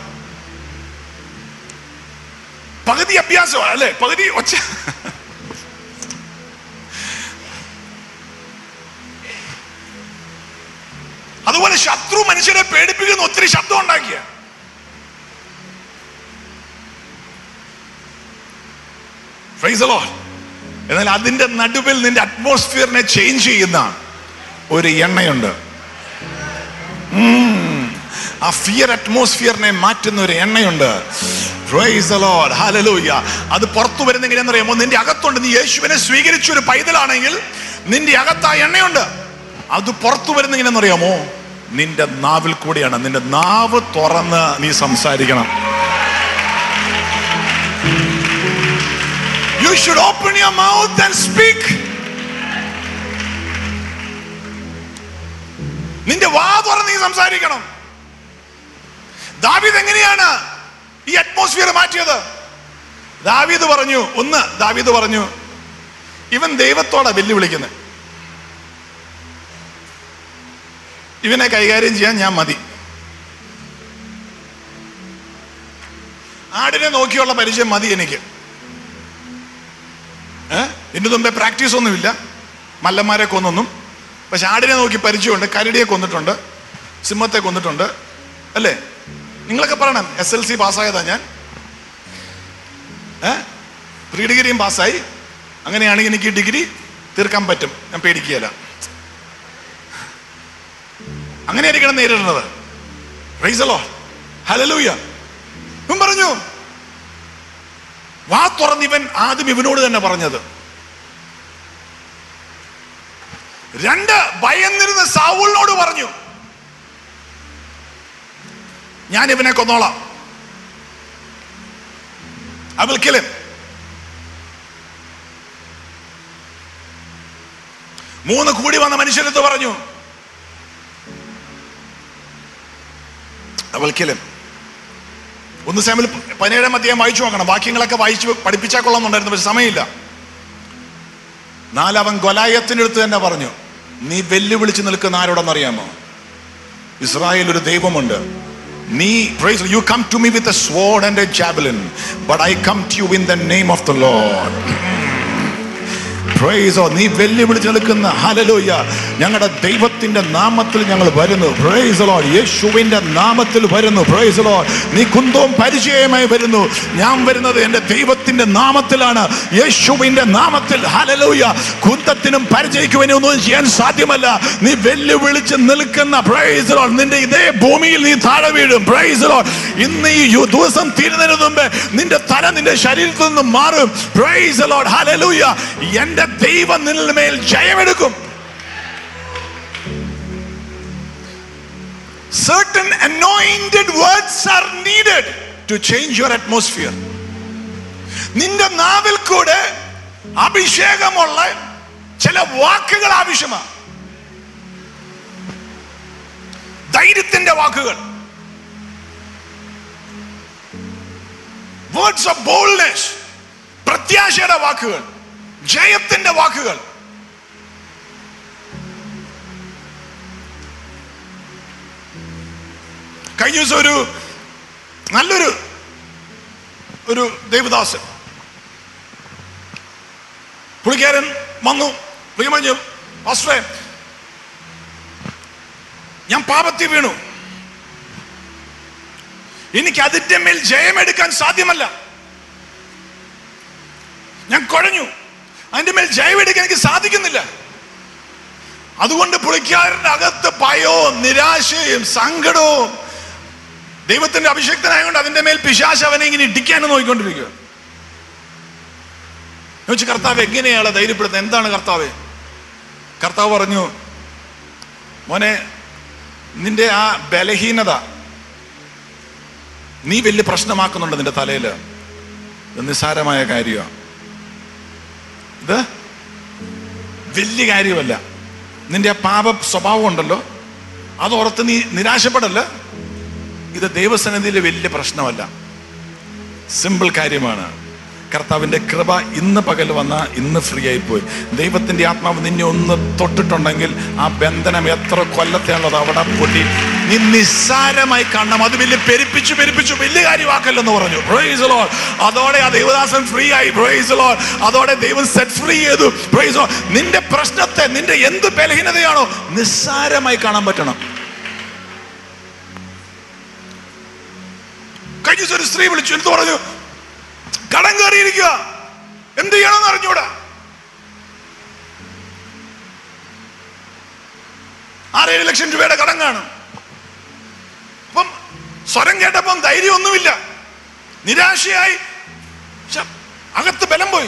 B: പകുതി അഭ്യാസമാണ് അല്ലെ പകുതി ഒച്ച അതുപോലെ ശത്രു മനുഷ്യരെ പേടിപ്പിക്കുന്ന ഒത്തിരി ശബ്ദം ഉണ്ടാക്കിയ എന്നാൽ അതിന്റെ നടുവിൽ നിന്റെ അറ്റ്മോസ്ഫിയറിനെ ചേഞ്ച് ചെയ്യുന്ന ഒരു എണ്ണയുണ്ട് ഉം. ആ ഫിയർ അറ്റ്മോസ്ഫിയറിനെ മാറ്റുന്ന ഒരു എണ്ണയുണ്ട് Praise the Lord. Hallelujah. അത് പുറത്തു വരുന്ന എങ്ങനെയാണെന്ന് അറിയാമോ നിന്റെ അകത്തുണ്ട് നീ യേശുവിനെ സ്വീകരിച്ച ഒരു പൈതലാണെങ്കിൽ നിന്റെ അകത്ത് ആ എണ്ണയുണ്ട് അത് പുറത്തു വരുന്ന എങ്ങനെയാണെന്ന് അറിയാമോ നിന്റെ നാവിൽ കൂടിയാണ് നിന്റെ നാവ് തുറന്ന് നീ സംസാരിക്കണം you should open your mouth and speak നിന്റെ വാ തുറന്ന് നീ സംസാരിക്കണം ദാവിദ് എങ്ങനെയാണ് ഈ അറ്റ്മോസ്ഫിയർ മാറ്റിയത് ദാവീദ് പറഞ്ഞു ഒന്ന് ദാവീദ് പറഞ്ഞു ഇവൻ ദൈവത്തോടാ വെല്ലുവിളിക്കുന്നത് ഇവനെ കൈകാര്യം ചെയ്യാൻ ഞാൻ മതി ആടിനെ നോക്കിയുള്ള പരിചയം മതി എനിക്ക് ഏഹ് ഇതിന്റെ മുമ്പേ പ്രാക്ടീസ് ഒന്നുമില്ല മല്ലന്മാരെ കൊന്നൊന്നും പക്ഷെ ആടിനെ നോക്കി പരിചയമുണ്ട് കരടിയെ കൊന്നിട്ടുണ്ട് സിംഹത്തെ കൊന്നിട്ടുണ്ട് അല്ലേ നിങ്ങളൊക്കെ പറയണം എസ് എൽ സി പാസ്സായതാ ഞാൻ ഏ പ്രീ ഡിഗ്രിയും പാസ്സായി അങ്ങനെയാണെങ്കിൽ എനിക്ക് ഈ ഡിഗ്രി തീർക്കാൻ പറ്റും ഞാൻ പേടിക്കുകയല്ല അങ്ങനെയായിരിക്കണം നേരിടുന്നത് റൈസലോ ഹലലൂയ ഇവൻ പറഞ്ഞു വാ തുറന്നിവൻ ആദ്യം ഇവനോട് തന്നെ പറഞ്ഞത് രണ്ട് ഭയന്നിരുന്ന സാവൂളിനോട് പറഞ്ഞു ഞാൻ ഇവനെ കൊന്നോളാം I will kill him. മൂന്ന് കൂടി വന്ന മനുഷ്യരെടുത്ത് പറഞ്ഞു I will kill him. ഒന്ന് സാമിൽ പതിനേഴാം അധ്യായം വായിച്ചു നോക്കണം വാക്യങ്ങളൊക്കെ വായിച്ചു പഠിപ്പിച്ചാൽ കൊള്ളാമെന്നുണ്ടായിരുന്നു പക്ഷെ സമയമില്ല നാലവൻ ഗൊലായത്തിന്റെ അടുത്ത് തന്നെ പറഞ്ഞു നീ വെല്ലുവിളിച്ച് നിൽക്കുന്ന ആരോടെന്നറിയാമോ ഇസ്രായേൽ ഒരു ദൈവമുണ്ട് നീ praise you come to me with a sword and a javelin but I come to you in the name of the Lord Praise God. നീ വെല്ലുവിളിച്ച് നിൽക്കുന്ന ഹലലോയ ഞങ്ങളുടെ ദൈവത്തിന്റെ നാമത്തിൽ ഞങ്ങൾ വരുന്നു പ്രൈസ് ലോഡ് യേശുവിന്റെ നാമത്തിൽ വരുന്നു പ്രൈസ് ലോഡ് നീ കുന്തവും പരിചയമായി വരുന്നു ഞാൻ വരുന്നത് എൻ്റെ ദൈവത്തിന്റെ നാമത്തിലാണ് യേശുവിന്റെ നാമത്തിൽ ഹലലോയ കുന്തത്തിനും പരിചയിക്കുവാനും ഒന്നും ചെയ്യാൻ സാധ്യമല്ല നീ വെല്ലുവിളിച്ച് നിൽക്കുന്ന പ്രൈസ് ലോഡ് നിന്റെ ഇതേ ഭൂമിയിൽ നീ താഴെ വീഴും പ്രൈസ് ലോഡ് ഇന്ന് ഈ യു- ദിവസം തീരുന്നതിന് മുമ്പ് നിന്റെ തല നിന്റെ ശരീരത്തിൽ നിന്ന് മാറും പ്രൈസ് ലോഡ് ഹലലൂയ എന്റെ ദൈവം നിന്നിൽ മേൽ ജയമെടുക്കും certain anointed words are needed to change your atmosphere നിന്റെ നാവിൽ കൂടെ അഭിഷേകമുള്ള ചില വാക്കുകൾ ആവശ്യമാണ് ധൈര്യത്തിന്റെ വാക്കുകൾ വേർഡ്സ് ഓഫ് ബോൾഡ്നെസ് പ്രത്യാശയുടെ വാക്കുകൾ ജയത്തിന്റെ വാക്കുകൾ കഴിഞ്ഞ ദിവസം ഒരു നല്ലൊരു ഒരു ദേവദാസൻ പുള്ളിക്കാരൻ വന്നു പുള്ളി പറഞ്ഞു പാസ്റ്ററെ ഞാൻ പാപത്തിൽ വീണു എനിക്ക് അതിന്റെ മേൽ ജയമെടുക്കാൻ സാധ്യമല്ല ഞാൻ കുഴഞ്ഞു അതിന്റെ മേൽ ജയമെടുക്കാൻ എനിക്ക് സാധിക്കുന്നില്ല അതുകൊണ്ട് പുളിക്കാരന്റെ അകത്ത് ഭയവും നിരാശയും സങ്കടവും ദൈവത്തിന്റെ അഭിഷക്തനായതുകൊണ്ട് അതിന്റെ മേൽ പിശാശ് അവനെ ഇങ്ങനെ ഇടിക്കാനും നോക്കിക്കൊണ്ടിരിക്കുക ചോദിച്ചു കർത്താവ് എങ്ങനെയാണ് ധൈര്യപ്പെടുത്തുന്നത് എന്താണ് കർത്താവ് കർത്താവ് പറഞ്ഞു മോനെ നിന്റെ ആ ബലഹീനത നീ വലിയ പ്രശ്നമാക്കുന്നുണ്ട് നിന്റെ തലയിൽ ഇത് നിസ്സാരമായ കാര്യമാണ് ഇത് വലിയ കാര്യമല്ല നിന്റെ ആ പാപ സ്വഭാവം ഉണ്ടല്ലോ അതോർത്ത് നീ നിരാശപ്പെടല്ല ഇത് ദൈവസന്നിധിയിലെ വലിയ പ്രശ്നമല്ല സിമ്പിൾ കാര്യമാണ് കർത്താവിന്റെ കൃപ ഇന്ന് പകൽ വന്ന ഇന്ന് ഫ്രീ ആയി പോയി ദൈവത്തിന്റെ ആത്മാവ് നിന്നെ ഒന്ന് തൊട്ടിട്ടുണ്ടെങ്കിൽ ആ ബന്ധനം എത്ര കൊല്ലത്തെയാണുള്ളത് അവിടെ പൊട്ടി നീ നിസ്സാരമായി കാണണം അത് വലിയ പെരുപ്പിച്ചു പെരുപ്പിച്ചു വലിയ കാര്യമാക്കല്ലെന്ന് പറഞ്ഞു Praise the Lord. അതോടെ ആ ദൈവദാസൻ ഫ്രീ ആയി Praise the Lord. അതോടെ ദൈവം സെറ്റ് ഫ്രീ ചെയ്തു Praise the Lord. നിന്റെ പ്രശ്നത്തെ നിന്റെ എന്ത് ബലഹീനതയാണോ നിസ്സാരമായി കാണാൻ പറ്റണം കഴിഞ്ഞ ദിവസം ഒരു സ്ത്രീ വിളിച്ചു എന്ത് പറഞ്ഞു കടം കയറിയിരിക്കുക എന്ത് ചെയ്യണമെന്ന് അറിഞ്ഞൂടാ ആറേഴ് ലക്ഷം രൂപയുടെ കടം കാണും അപ്പം സ്വരം കേട്ടപ്പം ധൈര്യമൊന്നുമില്ല നിരാശയായി ശ്ശെ, അകത്ത് ബലം പോയി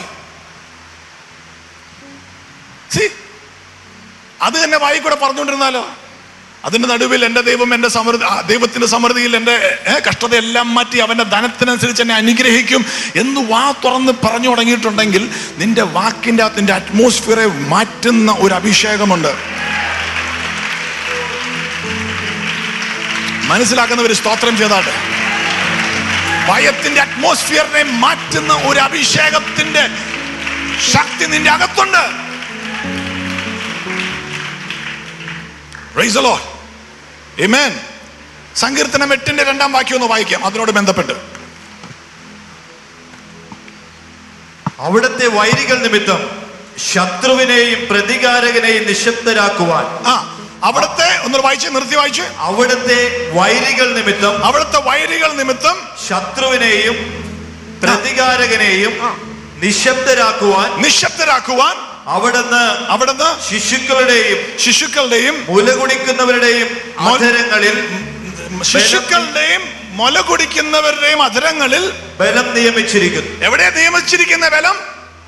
B: See? അത് തന്നെ വായി കൂടെ പറഞ്ഞുകൊണ്ടിരുന്നാലോ അതിന്റെ നടുവിൽ എൻ്റെ ദൈവം എൻ്റെ സമൃദ്ധി ആ, ദൈവത്തിന്റെ സമൃദ്ധിയിൽ എൻ്റെ ഏ, കഷ്ടതയെല്ലാം മാറ്റി അവന്റെ ധനത്തിനനുസരിച്ച് എന്നെ അനുഗ്രഹിക്കും എന്ന് വാ തുറന്ന് പറഞ്ഞു തുടങ്ങിയിട്ടുണ്ടെങ്കിൽ നിന്റെ വാക്കിന്റെ അകത്ത് നിന്റെ അറ്റ്മോസ്ഫിയറെ മാറ്റുന്ന ഒരു അഭിഷേകമുണ്ട് മനസ്സിലാക്കുന്നവർ സ്തോത്രം ചെയ്താട്ടെ ഭയത്തിന്റെ അറ്റ്മോസ്ഫിയറിനെ മാറ്റുന്ന ഒരു അഭിഷേകത്തിന്റെ ശക്തി നിന്റെ അകത്തുണ്ട് Praise the Lord. Amen. സങ്കീർത്തനം എട്ടിന്റെ രണ്ടാം വാക്യം ഒന്ന് വായിക്കാം അതിനോട് ബന്ധപ്പെട്ട്
C: അവിടുത്തെ വൈരികൾ നിമിത്തം ശത്രുവിനെയും പ്രതികാരകനെയും നിശബ്ദരാക്കുവാൻ
B: ആ അവിടുത്തെ ഒന്ന് വായിച്ച് നിർത്തി വായിച്ച്
C: അവിടുത്തെ വൈരികൾ നിമിത്തം
B: അവിടുത്തെ വൈരികൾ നിമിത്തം
C: ശത്രുവിനെയും പ്രതികാരകനെയും നിശബ്ദരാക്കുവാൻ
B: നിശബ്ദരാക്കുവാൻ
C: അവിടുന്ന്
B: അവിടുന്ന്
C: ശിശുക്കളുടെയും
B: ശിശുക്കളുടെയും
C: മുലകുടിക്കുന്നവരുടെയും അധരങ്ങളിൽ
B: ശിശുക്കളുടെയും മുല കുടിക്കുന്നവരുടെയും അധരങ്ങളിൽ
C: ബലം നിയമിച്ചിരിക്കുന്നു
B: എവിടെ നിയമിച്ചിരിക്കുന്ന ബലം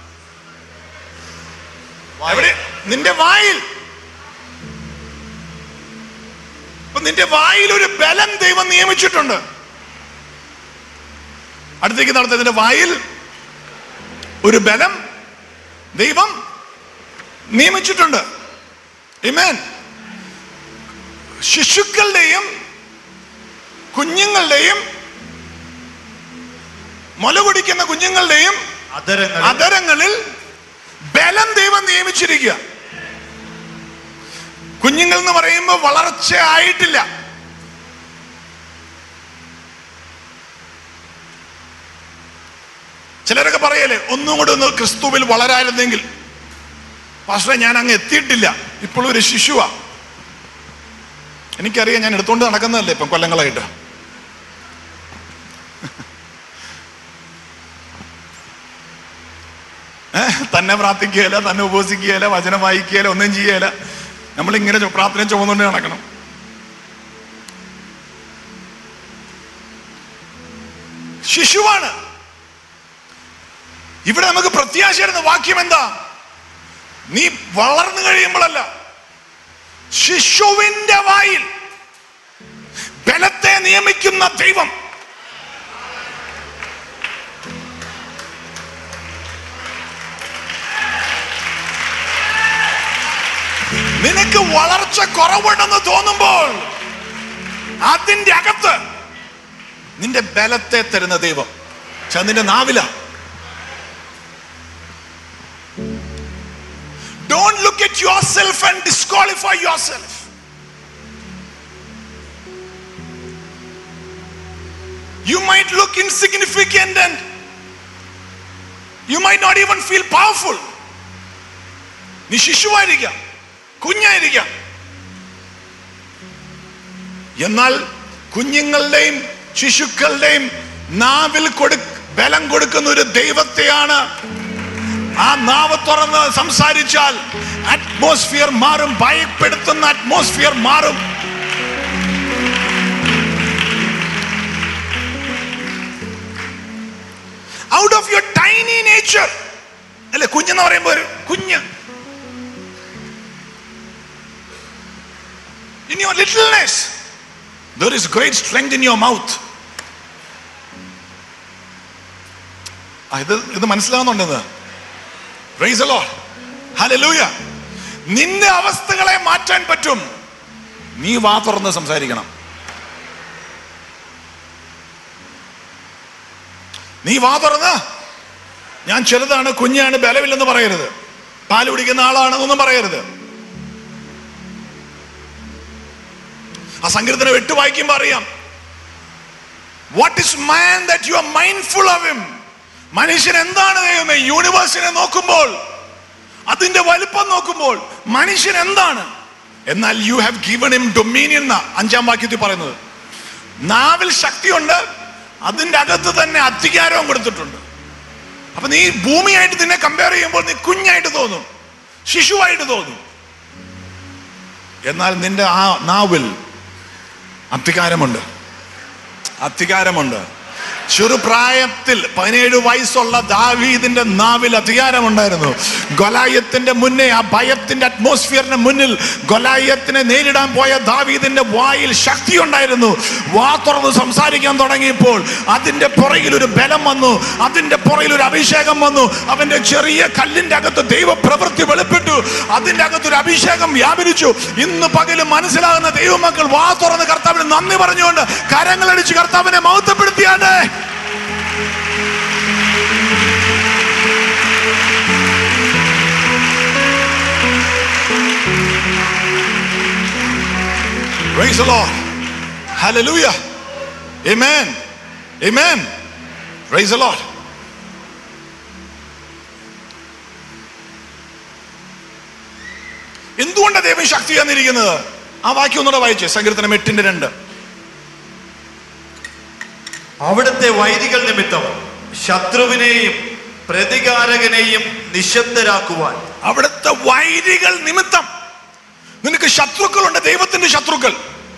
B: എവിടെ നിന്റെ വായിൽ അപ്പൊ നിന്റെ വായിൽ ഒരു ബലം ദൈവം നിയമിച്ചിട്ടുണ്ട് അടുത്തേക്ക് നടത്ത നിന്റെ വായിൽ ഒരു ബലം ദൈവം നിയമിച്ചിട്ടുണ്ട് Amen. ശിശുക്കളുടെയും കുഞ്ഞുങ്ങളുടെയും മുല കുടിക്കുന്ന കുഞ്ഞുങ്ങളുടെയും
C: അധരങ്ങളിൽ
B: അതരങ്ങളിൽ ബലം ദൈവം നിയമിച്ചിരിക്കുക കുഞ്ഞുങ്ങൾ എന്ന് പറയുമ്പോൾ വളർച്ച ആയിട്ടില്ല ചിലരൊക്കെ പറയല്ലേ ഒന്നും കൂടെ ഒന്ന് ക്രിസ്തുവിൽ വളരായിരുന്നെങ്കിൽ പക്ഷേ ഞാൻ അങ്ങ് എത്തിയിട്ടില്ല ഇപ്പോഴും ഒരു ശിശുവാ എനിക്കറിയാം ഞാൻ എടുത്തോണ്ട് നടക്കുന്നതല്ലേ ഇപ്പം കൊല്ലങ്ങളായിട്ട് ഏഹ് തന്നെ പ്രാർത്ഥിക്കുകയില്ല തന്നെ ഉപസിക്കുകയില്ല വചനം വായിക്കുകയില്ല ഒന്നും ചെയ്യുകയില്ല നമ്മൾ ഇങ്ങനെ ചു- പ്രാർത്ഥന ചുമന്നുകൊണ്ട് നടക്കണം ശിശുവാണ് ഇവിടെ നമുക്ക് പ്രത്യാശയായിരുന്ന വാക്യം എന്താ നീ വളർന്നു കഴിയുമ്പോഴല്ല ശിശുവിന്റെ വായിൽ ബലത്തെ നിയമിക്കുന്ന ദൈവം നിനക്ക് വളർച്ച കുറവുണ്ടെന്ന് തോന്നുമ്പോൾ അതിന്റെ അകത്ത് നിന്റെ ബലത്തെ തരുന്ന ദൈവം പക്ഷെ അത് നിന്റെ നാവില don't look at yourself and disqualify yourself You might look insignificant and you might not even feel powerful. നീ ശിശുവായിരിക്കാം കുഞ്ഞായിരിക്കാം എന്നാൽ കുഞ്ഞുങ്ങളുടെയും ശിശുക്കളുടെയും നാവിൽ കൊടു ബലം കൊടുക്കുന്ന ഒരു ദൈവത്തെയാണ് ആ നാവ് തുറന്ന് സംസാരിച്ചാൽ അറ്റ്മോസ്ഫിയർ മാറും ഭയപ്പെടുത്തുന്ന അറ്റ്മോസ്ഫിയർ മാറും out of your tiny nature അല്ലെ കുഞ്ഞെന്ന് പറയുമ്പോൾ ഒരു കുഞ്ഞ് in your littleness, there is great strength in your mouth. ആ, ഇത് ഇത് മനസ്സിലാവുന്നുണ്ടെന്ന് Praise the Lord. Hallelujah. നിന്റെ അവസ്ഥകളെ മാറ്റാൻ പറ്റും നീ വാ തുറന്ന് സംസാരിക്കണം നീ വാ തുറന്ന് ഞാൻ ചെറുതാണ് കുഞ്ഞാണ് ബലമില്ലെന്ന് പറയരുത് പാല് കുടിക്കുന്ന ആളാണെന്നൊന്നും പറയരുത് ആ സങ്കീർത്തനം എട്ട് വായിക്കുമ്പോ അറിയാം what is man that you are mindful of him മനുഷ്യൻ എന്താണ് ദൈവമേ യൂണിവേഴ്സിനെ നോക്കുമ്പോൾ അതിന്റെ വലുപ്പം നോക്കുമ്പോൾ മനുഷ്യൻ എന്താണ് എന്നാൽ you have given him dominion എന്ന അഞ്ചാം വാക്യത്തിൽ പറയുന്നത് നാവിൽ ശക്തിയുണ്ട് അതിന്റെ അകത്ത് തന്നെ അധികാരവും കൊടുത്തിട്ടുണ്ട് അപ്പൊ നീ ഭൂമിയായിട്ട് നിന്നെ കമ്പയർ ചെയ്യുമ്പോൾ നീ കുഞ്ഞായിട്ട് തോന്നും ശിശുവായിട്ട് തോന്നും എന്നാൽ നിന്റെ ആ നാവിൽ അധികാരമുണ്ട് അധികാരമുണ്ട് ചെറുപ്രായത്തിൽ പതിനേഴ് വയസ്സുള്ള ദാവീദിന്റെ നാവിൽ അധികാരമുണ്ടായിരുന്നു ഗൊലായത്തിന്റെ മുന്നേ ആ ഭയത്തിന്റെ അറ്റ്മോസ്ഫിയറിന് മുന്നിൽ ഗൊലായത്തിനെ നേരിടാൻ പോയ ദാവീദിന്റെ വായിൽ ശക്തി ഉണ്ടായിരുന്നു വാ തുറന്ന് സംസാരിക്കാൻ തുടങ്ങിയപ്പോൾ അതിന്റെ പുറകിൽ ഒരു ബലം വന്നു അതിന്റെ പുറകിൽ ഒരു അഭിഷേകം വന്നു അവന്റെ ചെറിയ കല്ലിന്റെ അകത്ത് ദൈവ പ്രവൃത്തി വെളിപ്പെട്ടു അതിന്റെ അകത്ത് ഒരു അഭിഷേകം വ്യാപരിച്ചു ഇന്ന് പകലും മനസ്സിലാകുന്ന ദൈവമക്കൾ വാ തുറന്ന് കർത്താവിന് നന്ദി പറഞ്ഞുകൊണ്ട് കരങ്ങളടിച്ച് കർത്താവിനെ മഹത്വപ്പെടുത്തിയാണ്ട് Praise the Lord. Hallelujah. Amen. Amen. Praise the Lord. എന്തുകൊണ്ടാണ് ദൈവം ശക്തി തന്നിരിക്കുന്നത് ആ വാക്യം ഒന്നുകൂടെ വായിച്ചേ സങ്കീർത്തനം എട്ടിന്റെ രണ്ട്
C: അവിടുത്തെ വൈദികൾ നിമിത്തം ശത്രുവിനെയും പ്രതികാരകനെയും നിശബ്ദരാക്കുവാൻ
B: അവിടുത്തെ വൈരികൾ നിമിത്തം നിനക്ക് ശത്രുക്കളുണ്ട് ദൈവത്തിന്റെ ശത്രുക്കൾ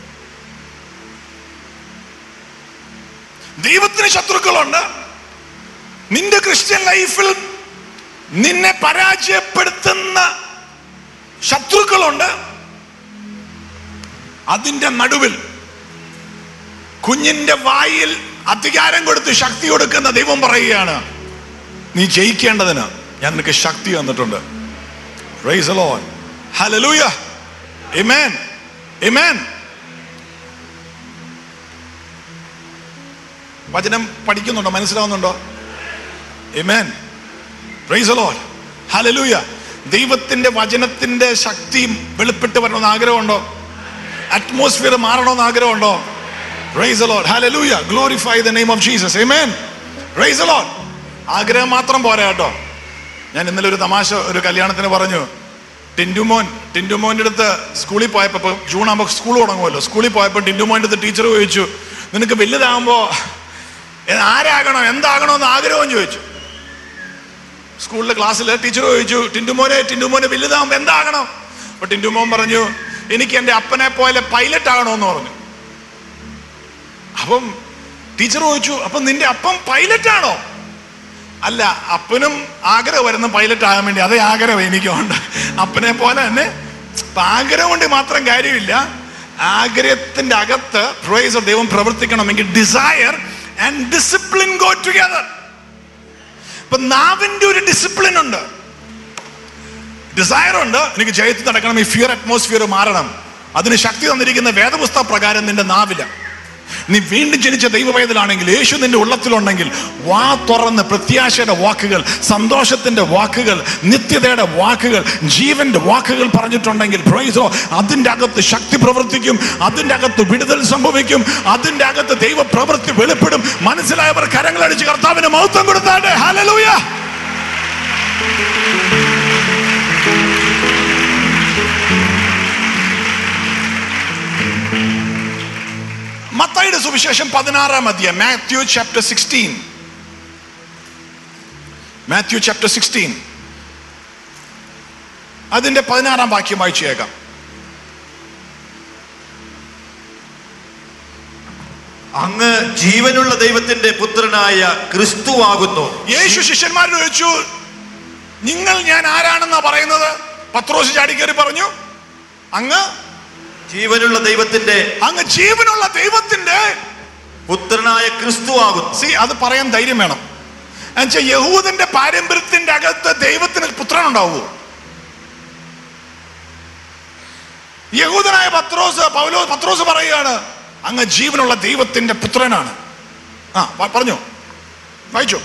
B: ദൈവത്തിന് ശത്രുക്കളുണ്ട് നിന്റെ ക്രിസ്ത്യൻ ലൈഫിൽ നിന്നെ പരാജയപ്പെടുത്തുന്ന ശത്രുക്കളുണ്ട് അതിന്റെ നടുവിൽ കുഞ്ഞിന്റെ വായിൽ അധികാരം കൊടുത്ത് ശക്തി കൊടുക്കുന്ന ദൈവം പറയുകയാണ് നീ ജയിക്കേണ്ടതിന് ഞാൻ നിനക്ക് ശക്തി തന്നിട്ടുണ്ട് Praise the Lord. Hallelujah. Amen. Amen. വചനം പഠിക്കുന്നുണ്ടോ മനസ്സിലാവുന്നുണ്ടോ Amen. Praise the Lord. Hallelujah. ദൈവത്തിന്റെ വചനത്തിന്റെ ശക്തി വെളിപ്പെട്ട് വരണമെന്ന് ആഗ്രഹമുണ്ടോ അറ്റ്മോസ്ഫിയർ മാറണമെന്ന് ആഗ്രഹമുണ്ടോ Praise the Lord. Hallelujah. Glorify the name of Jesus. Amen. Praise the Lord. ആഗ്രഹം മാത്രം പോരാ കേട്ടോ ഞാൻ ഇന്നലെ ഒരു തമാശ ഒരു കല്യാണത്തിന് പറഞ്ഞു ടിൻറ്റുമോൻ ടിൻറ്റുമോൻ്റെ അടുത്ത് സ്കൂളിൽ പോയപ്പോൾ ഇപ്പൊ ജൂൺ ആകുമ്പോൾ സ്കൂൾ തുടങ്ങുമല്ലോ സ്കൂളിൽ പോയപ്പോൾ ടിൻറ്റുമോൻ്റെ അടുത്ത് ടീച്ചർ ചോദിച്ചു നിനക്ക് വലുതാകുമ്പോൾ ആരാകണം എന്താകണം എന്ന് ആഗ്രഹം ചോദിച്ചു സ്കൂളിലെ ക്ലാസ്സിൽ ടീച്ചർ ചോദിച്ചു ടിൻറ്റുമോനെ ടിൻറ്റുമോനെ വലുതാകുമ്പോൾ എന്താകണം അപ്പൊ ടിൻറ്റുമോൻ പറഞ്ഞു എനിക്ക് എൻ്റെ അപ്പനെ പോലെ പൈലറ്റ് ആകണമെന്ന് പറഞ്ഞു അപ്പം ടീച്ചർ ചോദിച്ചു അപ്പം നിന്റെ അപ്പം പൈലറ്റ് ആണോ അല്ല അപ്പനും ആഗ്രഹം വരുന്ന പൈലറ്റ് ആകാൻ വേണ്ടി അതേ ആഗ്രഹം എനിക്കുണ്ട് അപ്പനെ പോലെ തന്നെ അപ്പൊ ആഗ്രഹം കൊണ്ട് മാത്രം കാര്യമില്ല ആഗ്രഹത്തിന്റെ അകത്ത് പ്രൈസ് ദൈവം പ്രവർത്തിക്കണമെങ്കിൽ desire and discipline go together ഇപ്പൊ നാവിന്റെ ഒരു ഡിസിപ്ലിൻ ഉണ്ട് ഡിസയർ ഉണ്ട് എനിക്ക് ജയത്തിൽ നടക്കണം ഈ ഫിയർ അറ്റ്മോസ്ഫിയർ മാറണം അതിന് ശക്തി തന്നിരിക്കുന്ന വേദപുസ്തക പ്രകാരം നിന്റെ നാവില നീ വീണ്ടും ജനിച്ച ദൈവവേദലാണെങ്കിൽ യേശു നിന്റെ ഉള്ളത്തിലുണ്ടെങ്കിൽ വാ തുറന്ന് പ്രത്യാശയുടെ വാക്കുകൾ സന്തോഷത്തിന്റെ വാക്കുകൾ നിത്യതയുടെ വാക്കുകൾ ജീവന്റെ വാക്കുകൾ പറഞ്ഞിട്ടുണ്ടെങ്കിൽ പ്രൈസോ അതിൻ്റെ അകത്ത് ശക്തി പ്രവർത്തിക്കും അതിൻ്റെ അകത്ത് വിടുതൽ സംഭവിക്കും അതിൻ്റെ അകത്ത് ദൈവ പ്രവൃത്തി വെളിപ്പെടും മനസ്സിലായവർ കരങ്ങളടിച്ച് കർത്താവിന് മഹത്വം കൊടുത്താട്ടെ ഹല്ലേലൂയ മത്തായിയുടെ സുവിശേഷം പതിനാറാം അധ്യായം Matthew chapter sixteen Matthew chapter sixteen അതിന്റെ പതിനാറാം വാക്യം വായിച്ചേക്കാം
C: അങ്ങ് ജീവനുള്ള ദൈവത്തിന്റെ പുത്രനായ ക്രിസ്തുവാകുന്നു
B: യേശു ശിഷ്യന്മാരോട് ചോദിച്ചു നിങ്ങൾ ഞാൻ ആരാണെന്നാ പറയുന്നത് പത്രോസ് ചാടിക്കേറി പറഞ്ഞു അങ്ങ്
C: ജീവനുള്ള ദൈവത്തിന്റെ
B: അങ്ങ് ജീവനുള്ള ദൈവത്തിന്റെ
C: പുത്രനായ ക്രിസ്തുവാകുന്നു
B: സി അത് പറയാൻ ധൈര്യം വേണം എന്നുവെച്ചാൽ യഹൂദന്റെ പാരമ്പര്യത്തിന്റെ അകത്ത് ദൈവത്തിന് പുത്രൻ ഉണ്ടാവുമോ യഹൂദനായ പത്രോസ് പൗലോ പത്രോസ് പറയുകയാണ് അങ്ങ് ജീവനുള്ള ദൈവത്തിന്റെ പുത്രനാണ് ആ പ- പറഞ്ഞോ വായിച്ചോ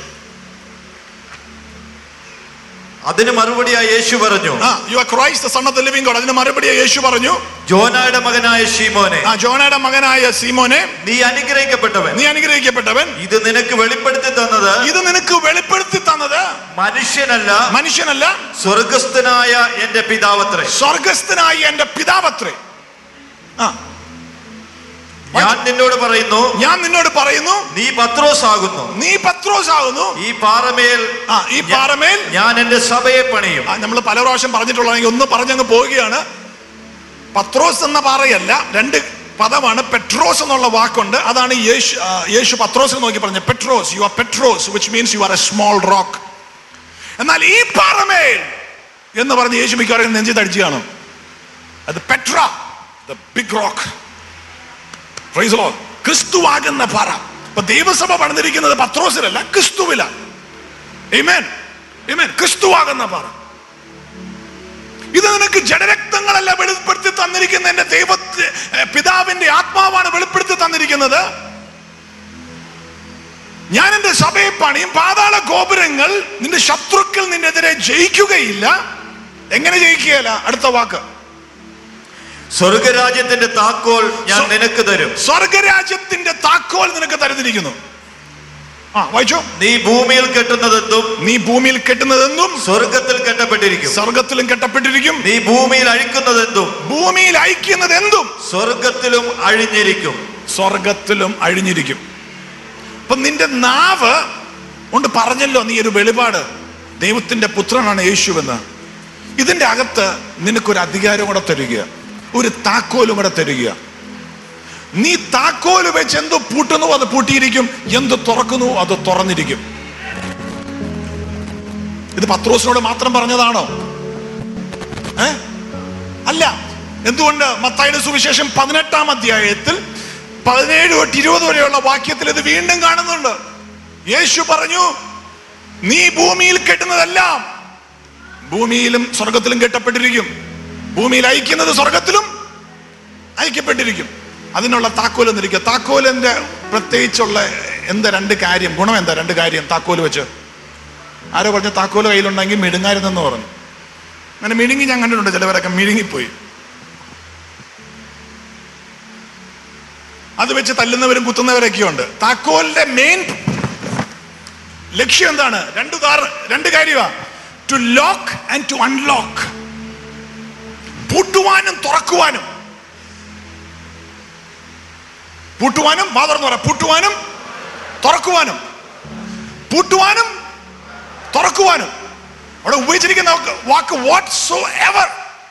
C: അതിന് മറുപടിയായി യേശു പറഞ്ഞു
B: ആ you are Christ the Son of the living God അതിന് മറുപടി യേശു പറഞ്ഞു
C: ജോനായുടെ മകനായ ഷീമോനെ
B: ആ ജോനയുടെ മകനായ സീമോനെ
C: നീ അനുഗ്രഹിക്കപ്പെട്ടവൻ
B: നീ അനുഗ്രഹിക്കപ്പെട്ടവൻ
C: ഇത് നിനക്ക് വെളിപ്പെടുത്തി തന്നത്
B: ഇത് നിനക്ക് വെളിപ്പെടുത്തി തന്നത്
C: മനുഷ്യനല്ല
B: മനുഷ്യനല്ല
C: സ്വർഗസ്ഥനായ എന്റെ പിതാവത്രേ
B: സ്വർഗസ്ഥനായി എന്റെ പിതാവത്രേ ആ
C: ഞാൻ നിന്നോട് പറയുന്നു
B: ഞാൻ നിന്നോട് പറയുന്നു
C: നീ പത്രോസ് ആകുന്നു
B: നീ പത്രോസ് ആകുന്നു
C: ഈ പാറമേൽ
B: ആ ഈ പാറമേൽ
C: ഞാൻ എന്റെ സഭയെ പണിയും
B: നമ്മൾ പല പ്രാവശ്യം പറഞ്ഞിട്ടുള്ളതെങ്കിൽ ഒന്ന് പറഞ്ഞങ്ങ് പോവുകയാണ് പത്രോസ് എന്ന പാറയല്ല രണ്ട് പദമാണ് പെട്രോസ് എന്നുള്ള വാക്കുണ്ട് അതാണ് യേശു ആ, യേശു പത്രോസ് നോക്കി പറഞ്ഞത് Petros you are Petros which means you are a small rock എന്നാൽ ഈ പാറമേൽ എന്ന് പറഞ്ഞ് യേശു മിക്കവാറും നെഞ്ചി തടിച്ചു അത് പെട്ര ദ ബിഗ് റോക്ക് ക്രിസ്തുവാകുന്ന പാറ ഇപ്പൊ ദൈവസഭ പണിതിരിക്കുന്നത് പത്രോസിലല്ല ക്രിസ്തുവിലാണ് Amen. Amen. ക്രിസ്തുവാകുന്ന പാറ ഇത് നിനക്ക് ജഡരക്തങ്ങളല്ല വെളിപ്പെടുത്തി തന്നിരിക്കുന്ന എന്റെ ദൈവത്തെ ഏ, പിതാവിന്റെ ആത്മാവാണ് വെളിപ്പെടുത്തി തന്നിരിക്കുന്നത് ഞാൻ എന്റെ സഭയെ പണിയും പാതാള ഗോപുരങ്ങൾ നിന്റെ ശത്രുക്കൾ നിന്നെതിരെ ജയിക്കുകയില്ല എങ്ങനെ ജയിക്കുകയില്ല അടുത്ത വാക്ക്
C: സ്വർഗരാജ്യത്തിന്റെ താക്കോൽ ഞാൻ
B: സ്വ-
C: നിനക്ക് തരും
B: സ്വർഗരാജ്യത്തിന്റെ താക്കോൽ നിനക്ക് തരുന്നിരിക്കുന്നു ആ വായിച്ചോ
C: നീ ഭൂമിയിൽ കെട്ടുന്നതെന്തും
B: നീ ഭൂമിയിൽ കെട്ടുന്നതെന്തും
C: സ്വർഗത്തിൽ കെട്ടപ്പെട്ടിരിക്കും
B: സ്വർഗത്തിലും കെട്ടപ്പെട്ടിരിക്കും
C: നീ ഭൂമിയിൽ അഴിക്കുന്നതെന്തും
B: ഭൂമിയിൽ അയക്കുന്നത് എന്തും
C: സ്വർഗത്തിലും അഴിഞ്ഞിരിക്കും
B: സ്വർഗത്തിലും അഴിഞ്ഞിരിക്കും അപ്പൊ നിന്റെ നാവ് കൊണ്ട് പറഞ്ഞല്ലോ നീ ഒരു വെളിപാട് ദൈവത്തിന്റെ പുത്രനാണ് യേശുവെന്ന് ഇതിന്റെ അകത്ത് നിനക്കൊരു അധികാരം കൂടെ തരിക ഒരു താക്കോലും കൂടെ തരിക നീ താക്കോല് വെച്ച് എന്ത് പൂട്ടുന്നു അത് പൂട്ടിയിരിക്കും എന്ത് തുറക്കുന്നു അത് തുറന്നിരിക്കും ഇത് പത്രോസിനോട് മാത്രം പറഞ്ഞതാണോ ഏ അല്ല എന്തുകൊണ്ട് മത്തായുടെ സുവിശേഷം പതിനെട്ടാം അധ്യായത്തിൽ പതിനേഴ് തൊട്ട് ഇരുപത് വരെയുള്ള വാക്യത്തിൽ ഇത് വീണ്ടും കാണുന്നുണ്ട് യേശു പറഞ്ഞു നീ ഭൂമിയിൽ കെട്ടുന്നതെല്ലാം ഭൂമിയിലും സ്വർഗത്തിലും കെട്ടപ്പെട്ടിരിക്കും ഭൂമിയിൽ അയക്കുന്നത് സ്വർഗത്തിലും അയക്കപ്പെട്ടിരിക്കും അതിനുള്ള താക്കോൽ എന്നിരിക്കുക താക്കോലിന്റെ പ്രത്യേകിച്ചുള്ള എന്താ രണ്ട് കാര്യം ഗുണം എന്താ രണ്ട് കാര്യം താക്കോൽ വെച്ച് ആരോ പറഞ്ഞ താക്കോല് കയ്യിലുണ്ടെങ്കിൽ മിടുങ്ങാരുന്നെന്ന് പറഞ്ഞു അങ്ങനെ മിഴുങ്ങി ഞാൻ കണ്ടിട്ടുണ്ട് ചിലവരൊക്കെ മിഴുങ്ങിപ്പോയി അത് വെച്ച് തല്ലുന്നവരും കുത്തുന്നവരൊക്കെ ഉണ്ട് താക്കോലിന്റെ മെയിൻ ലക്ഷ്യം എന്താണ് രണ്ട് കാർ രണ്ട് കാര്യമാ to lock and to unlock പൂട്ടുവാനും തുറക്കുവാനും പൂട്ടുവാനും വാ തുറന്ന് പറ പൂട്ടുവാനും തുറക്കുവാനും പൂട്ടുവാനും തുറക്കുവാനും അവിടെ ഉപയോഗിച്ചിരിക്കുന്ന വാക്ക്- വാക്ക് വാട്ട് സോ എവർ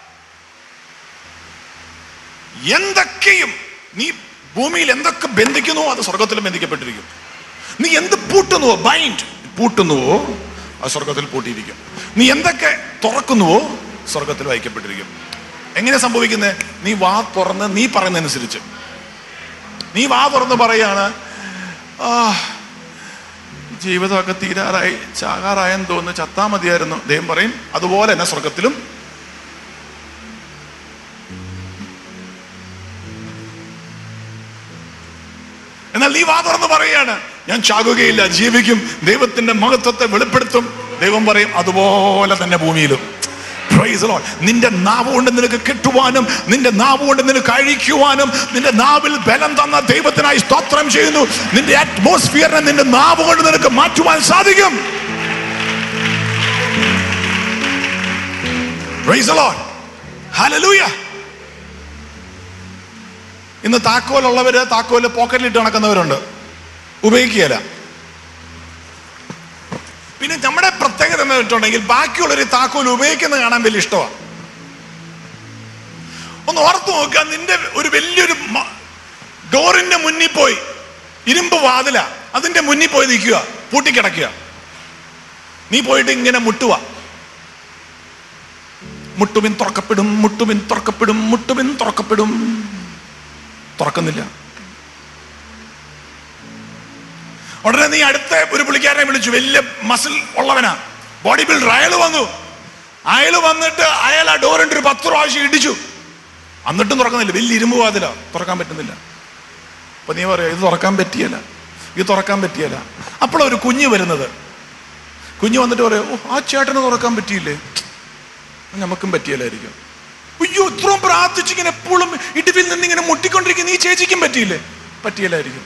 B: എന്തൊക്കെയും നീ ഭൂമിയിൽ എന്തൊക്കെ ബന്ധിക്കുന്നുവോ അത് സ്വർഗത്തിലും ബന്ധിക്കപ്പെട്ടിരിക്കും നീ എന്ത് പൂട്ടുന്നുവോ ബൈൻഡ് പൂട്ടുന്നുവോ അത് സ്വർഗത്തിൽ പൂട്ടിയിരിക്കും നീ എന്തൊക്കെ തുറക്കുന്നുവോ സ്വർഗത്തിൽ വഹിക്കപ്പെട്ടിരിക്കും എങ്ങനെ സംഭവിക്കുന്നത് നീ വാ തുറന്ന് നീ പറയുന്നതനുസരിച്ച് നീ വാ തുറന്ന് പറയാണ് ആ ജീവിതമൊക്കെ തീരാറായി ചാകാറായെന്ന് തോന്നുന്നു ചത്താ മതിയായിരുന്നു ദൈവം പറയും അതുപോലെ തന്നെ സ്വർഗത്തിലും എന്നാൽ നീ വാ തുറന്ന് പറയാണ് ഞാൻ ചാകുകയില്ല ജീവിക്കും ദൈവത്തിന്റെ മഹത്വത്തെ വെളിപ്പെടുത്തും ദൈവം പറയും അതുപോലെ തന്നെ ഭൂമിയിലും Praise the Lord. നിന്റെ നാവ് കൊണ്ട് നിനക്ക് കെട്ടുവാനും നിന്റെ നാവ് കൊണ്ട് നിനക്ക് അഴിക്കുവാനും നിന്റെ നാവിൽ ബലം തന്ന ദൈവത്തിനായി സ്തോത്രം ചെയ്യുന്നു നിന്റെ അറ്റ്മോസ്ഫിയറിനെ നിന്റെ നാവ് കൊണ്ട് നിനക്ക് മാറ്റുവാൻ സാധിക്കും Praise the Lord. Hallelujah. ഇന്ന് താക്കോലുള്ളവര് താക്കോല് പോക്കറ്റിലിട്ട് നടക്കുന്നവരുണ്ട് ഉപയോഗിക്കുകയില്ല പിന്നെ നമ്മുടെ പ്രത്യേകത എന്ന് വെച്ചിട്ടുണ്ടെങ്കിൽ ബാക്കിയുള്ളൊരു താക്കോൽ ഉപയോഗിക്കുന്നത് കാണാൻ വലിയ ഇഷ്ടമാണ് ഒന്ന് ഓർത്തു നോക്കുക നിന്റെ ഒരു വലിയൊരു മ- ഡോറിന്റെ മുന്നിൽ പോയി ഇരുമ്പ് വാതില അതിന്റെ മുന്നിൽ പോയി നിൽക്കുക പൂട്ടിക്കിടക്കുക നീ പോയിട്ട് ഇങ്ങനെ മുട്ടുക മുട്ടുവിൻ തുറക്കപ്പെടും മുട്ടുവിൻ തുറക്കപ്പെടും മുട്ടുവിൻ തുറക്കപ്പെടും തുറക്കുന്നില്ല ഉടനെ നീ അടുത്ത ഒരു പുള്ളിക്കാരനെ വിളിച്ചു വലിയ മസിൽ ഉള്ളവനാ ബോഡി ബിൽഡർ അയാൾ വന്നു അയാൾ വന്നിട്ട് അയാൾ ആ ഡോറിന്റെ ഒരു പത്ത് പ്രാവശ്യം ഇടിച്ചു എന്നിട്ടും തുറക്കുന്നില്ല വലിയ ഇരുമ്പ് വാതില തുറക്കാൻ പറ്റുന്നില്ല അപ്പൊ നീ പറയാ ഇത് തുറക്കാൻ പറ്റിയല്ല ഇത് തുറക്കാൻ പറ്റിയല്ല അപ്പോൾ ഒരു കുഞ്ഞ് വരുന്നത് കുഞ്ഞ് വന്നിട്ട് പറയാം ഓ ആ ചേട്ടന് തുറക്കാൻ പറ്റിയില്ലേ നമുക്കും പറ്റിയല്ലായിരിക്കും അയ്യോ ഇത്രയും പ്രാർത്ഥിച്ചിങ്ങനെ എപ്പോഴും ഇടിവിൽ നിന്ന് ഇങ്ങനെ മുട്ടിക്കൊണ്ടിരിക്കുന്ന ഈ ചേച്ചിക്കും പറ്റിയില്ലേ പറ്റിയല്ലായിരിക്കും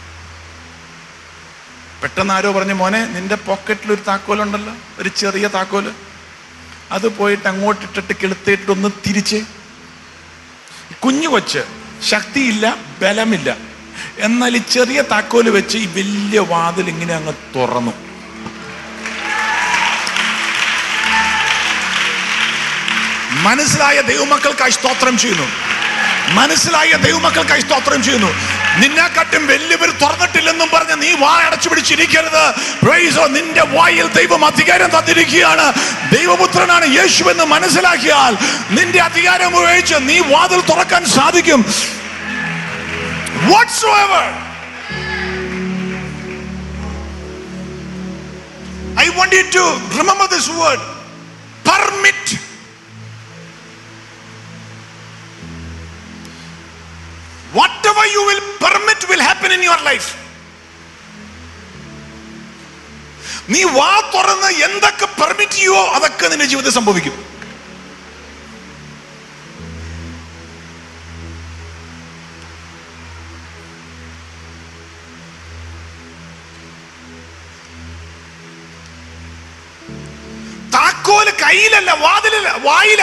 B: പെട്ടെന്ന് ആരോ പറഞ്ഞു മോനെ നിന്റെ പോക്കറ്റിൽ ഒരു താക്കോലുണ്ടല്ലോ ഒരു ചെറിയ താക്കോല് അത് പോയിട്ട് അങ്ങോട്ട് ഇട്ടിട്ട് കിളുത്തിയിട്ട് ഒന്ന് തിരിച്ച് കുഞ്ഞു കൊച്ച് ശക്തിയില്ല ബലമില്ല എന്നാൽ ഈ ചെറിയ താക്കോല് വെച്ച് ഈ വലിയ വാതിൽ ഇങ്ങനെ അങ്ങ് തുറന്നു മനസ്സിലായ ദൈവമക്കൾക്കായി സ്തോത്രം ചെയ്യുന്നു മനസ്സിലായ ദൈവമക്കൾക്കായി സ്തോത്രം ചെയ്യുന്നു നിന്നെക്കാട്ടും വലിയവർ തുറന്നിട്ടില്ലെന്നും പറഞ്ഞ് നീ വാ അടച്ചു പിടിച്ചിരിക്കരുത് Praise God. നിന്റെ വായിൽ ദൈവം അധികാരം തന്നിരിക്കുകയാണ് ദൈവപുത്രനാണ് യേശു എന്ന് മനസ്സിലാക്കിയാൽ നിന്റെ അധികാരം ഉപയോഗിച്ച് നീ വാതിൽ തുറക്കാൻ സാധിക്കും Whatsoever. I want you to remember this word. Permit. Whatever you will permit will happen in your life. നീ വാ തുറന്ന് എന്തൊക്കെ പെർമിറ്റ് ചെയ്യുവോ അതൊക്കെ നിന്റെ ജീവിതത്തിൽ സംഭവിക്കും താക്കോല് കയ്യിലല്ല വാതിലല്ല വായില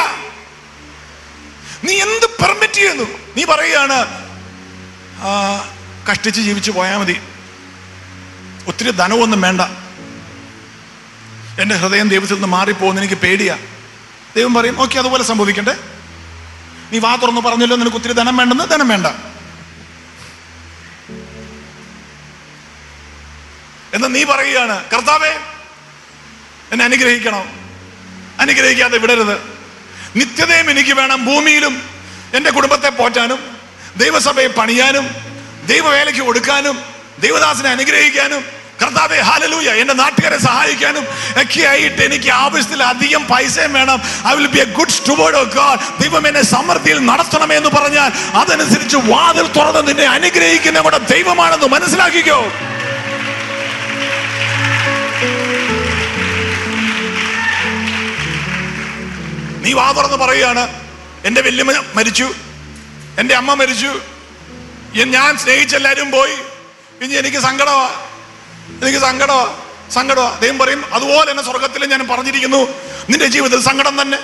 B: നീ എന്ത് പെർമിറ്റ് ചെയ്യുന്നു നീ പറയുകയാണ് "ആ, കഷ്ടിച്ച് ജീവിച്ചു പോയാൽ മതി ഒത്തിരി ധനമൊന്നും വേണ്ട എൻ്റെ ഹൃദയം ദൈവത്തിൽ നിന്ന് മാറിപ്പോകുന്ന എനിക്ക് പേടിയാ ദൈവം പറയും ഓക്കെ അതുപോലെ സംഭവിക്കട്ടെ നീ വാ തുറന്ന് പറഞ്ഞല്ലോ നിനക്ക് ഒത്തിരി ധനം വേണ്ടെന്ന് ധനം വേണ്ട എന്ന് നീ പറയുകയാണ് കർത്താവേ എന്നെ അനുഗ്രഹിക്കണം അനുഗ്രഹിക്കാതെ വിടരുത് നിത്യതയും എനിക്ക് വേണം ഭൂമിയിലും എൻ്റെ കുടുംബത്തെ പോറ്റാനും ദൈവസഭയെ പണിയാനും ദൈവവേലയ്ക്ക് കൊടുക്കാനും ദൈവദാസനെ അനുഗ്രഹിക്കാനും കർത്താവെ ഹാലലൂയ എന്റെ നാട്ടുകാരെ സഹായിക്കാനും ഒക്കെ ആയിട്ട് എനിക്ക് ആവശ്യത്തിൽ അധികം പൈസയും വേണം I will be a good steward of God ദൈവം എന്നെ സമൃദ്ധിയിൽ നടത്തണമേ എന്ന് പറഞ്ഞാൽ അതനുസരിച്ച് വാതിൽ തുറന്ന് നിന്നെ അനുഗ്രഹിക്കുന്ന കൂടെ ദൈവമാണെന്ന് മനസ്സിലാക്കിക്കോ നീ വാ തുറന്ന് പറയുകയാണ് എൻ്റെ വല്യമ്മ മരിച്ചു എൻ്റെ അമ്മ മരിച്ചു എ- ഞാൻ സ്നേഹിച്ച എല്ലാവരും പോയി ഇനി എനിക്ക് സങ്കടമാ എനിക്ക് സങ്കടമാ സങ്കടമാ ദൈവം പറയും അതുപോലെ തന്നെ സ്വർഗത്തിൽ ഞാൻ പറഞ്ഞിരിക്കുന്നു നിന്റെ ജീവിതത്തിൽ സങ്കടം തന്നെ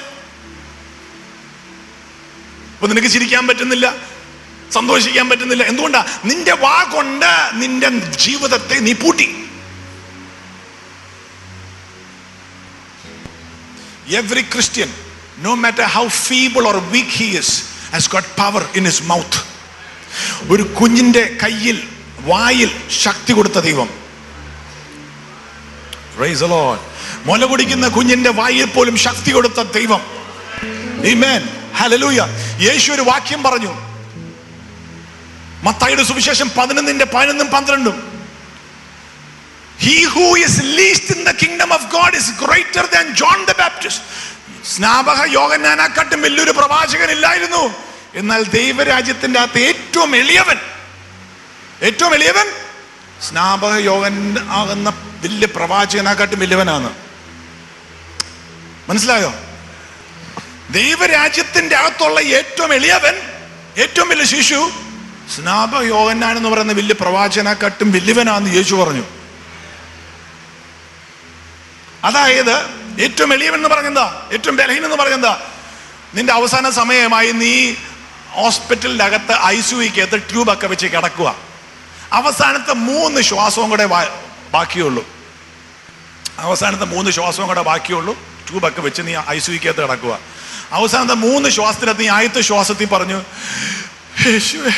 B: അപ്പൊ നിനക്ക് ചിരിക്കാൻ പറ്റുന്നില്ല സന്തോഷിക്കാൻ പറ്റുന്നില്ല എന്തുകൊണ്ടാ നിന്റെ വാ കൊണ്ട് നിന്റെ ജീവിതത്തെ നീ പൂട്ടി Every Christian, no matter how feeble or weak he is, has got power in his mouth. ഒരു കുഞ്ഞിന്റെ കയ്യിൽ വായിൽ ശക്തി കൊടുത്ത ദൈവം Praise the Lord. മുല കുടിക്കുന്ന കുഞ്ഞിന്റെ വായിൽ പോലും ശക്തി കൊടുത്ത ദൈവം Amen. Hallelujah. യേശു ഒരു വാക്യം പറഞ്ഞു മത്തായിയുടെ സുവിശേഷം പതിനൊന്നിന്റെ പതിനൊന്നും പന്ത്രണ്ടും He who is least in the kingdom of God is greater than John the Baptist. സ്നാപക യോഗനാനാക്കാട്ടും വലിയൊരു പ്രവാചകൻ ഇല്ലായിരുന്നു എന്നാൽ ദൈവരാജ്യത്തിന്റെ അകത്ത് ഏറ്റവും എളിയവൻ ഏറ്റവും എളിയവൻ സ്നാപക യോഗൻ ആകുന്ന വലിയ പ്രവാചകനാക്കാട്ടും വലിയവനാണ് മനസ്സിലായോ ദൈവരാജ്യത്തിന്റെ അകത്തുള്ള ഏറ്റവും എളിയവൻ ഏറ്റവും വലിയ ശിശു സ്നാപക യോഗനാനെന്ന് പറയുന്ന വലിയ പ്രവാചകനാക്കാട്ടും വലിയവനാന്ന് യേശു പറഞ്ഞു അതായത് ഏറ്റവും എളിയവൻ എന്ന് പറഞ്ഞെന്താ ഏറ്റവും ബലഹീൻ എന്ന് പറഞ്ഞെന്താ നിന്റെ അവസാന സമയമായി നീ ഹോസ്പിറ്റലിന്റെ അകത്ത് ഐ സിയുക്കകത്ത് ട്യൂബൊക്കെ വെച്ച് കിടക്കുക അവസാനത്തെ മൂന്ന് ശ്വാസവും കൂടെ ബാ- ബാക്കിയുള്ളൂ അവസാനത്തെ മൂന്ന് ശ്വാസവും കൂടെ ബാക്കിയുള്ളൂ ട്യൂബൊക്കെ വെച്ച് നീ ഐ സിയുക്കകത്ത് കിടക്കുക അവസാനത്തെ മൂന്ന് ശ്വാസത്തിനകത്ത് നീ ആദ്യത്തെ ശ്വാസത്തിൽ പറഞ്ഞു യേശുവേ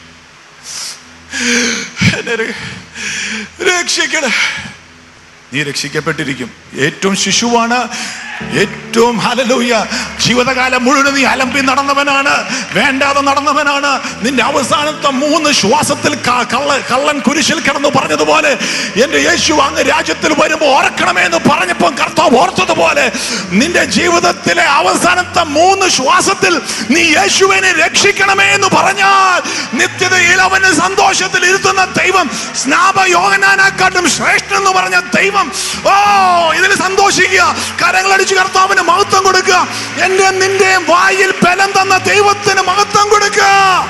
B: എന്നെ ര- രക്ഷിക്കണേ നീ രക്ഷിക്കപ്പെട്ടിരിക്കും ഏറ്റവും ശിശുവാണ് ഏറ്റവും ഹലലൂയ ജീവിതകാലം മുഴുവൻ നീ അലമ്പി നടന്നവനാണ് വേണ്ടാതെ നടന്നവനാണ് നിന്റെ അവസാനത്തെ മൂന്ന് ശ്വാസത്തിൽ ക- കള്ള കള്ളൻ കുരിശിൽ കിടന്നു പറഞ്ഞതുപോലെ എന്റെ യേശു അങ്ങ് രാജ്യത്തിൽ വരുമ്പോൾ ഓർക്കണമേ എന്ന് പറഞ്ഞപ്പോൾ കർത്താവ് ഓർത്തതുപോലെ നിന്റെ ജീവിതത്തിലെ അവസാനത്തെ മൂന്ന് ശ്വാസത്തിൽ നീ യേശുവിനെ രക്ഷിക്കണമേ എന്ന് പറഞ്ഞാൽ നിത്യതയിൽ അവന് സന്തോഷത്തിൽ ഇരുത്തുന്ന ദൈവം സ്നാപ യോഗനാനാക്കാട്ടും ശ്രേഷ്ഠൻ എന്ന് പറഞ്ഞ ദൈവം ഓ ഇതിൽ സന്തോഷിക്കുക കരങ്ങളടിച്ച് കർത്താവിന് മഹത്വം കൊടുക്കുക എന്റെ നിന്റെ വായിൽ ബലം തന്ന ദൈവത്തിന് മഹത്വം കൊടുക്കുക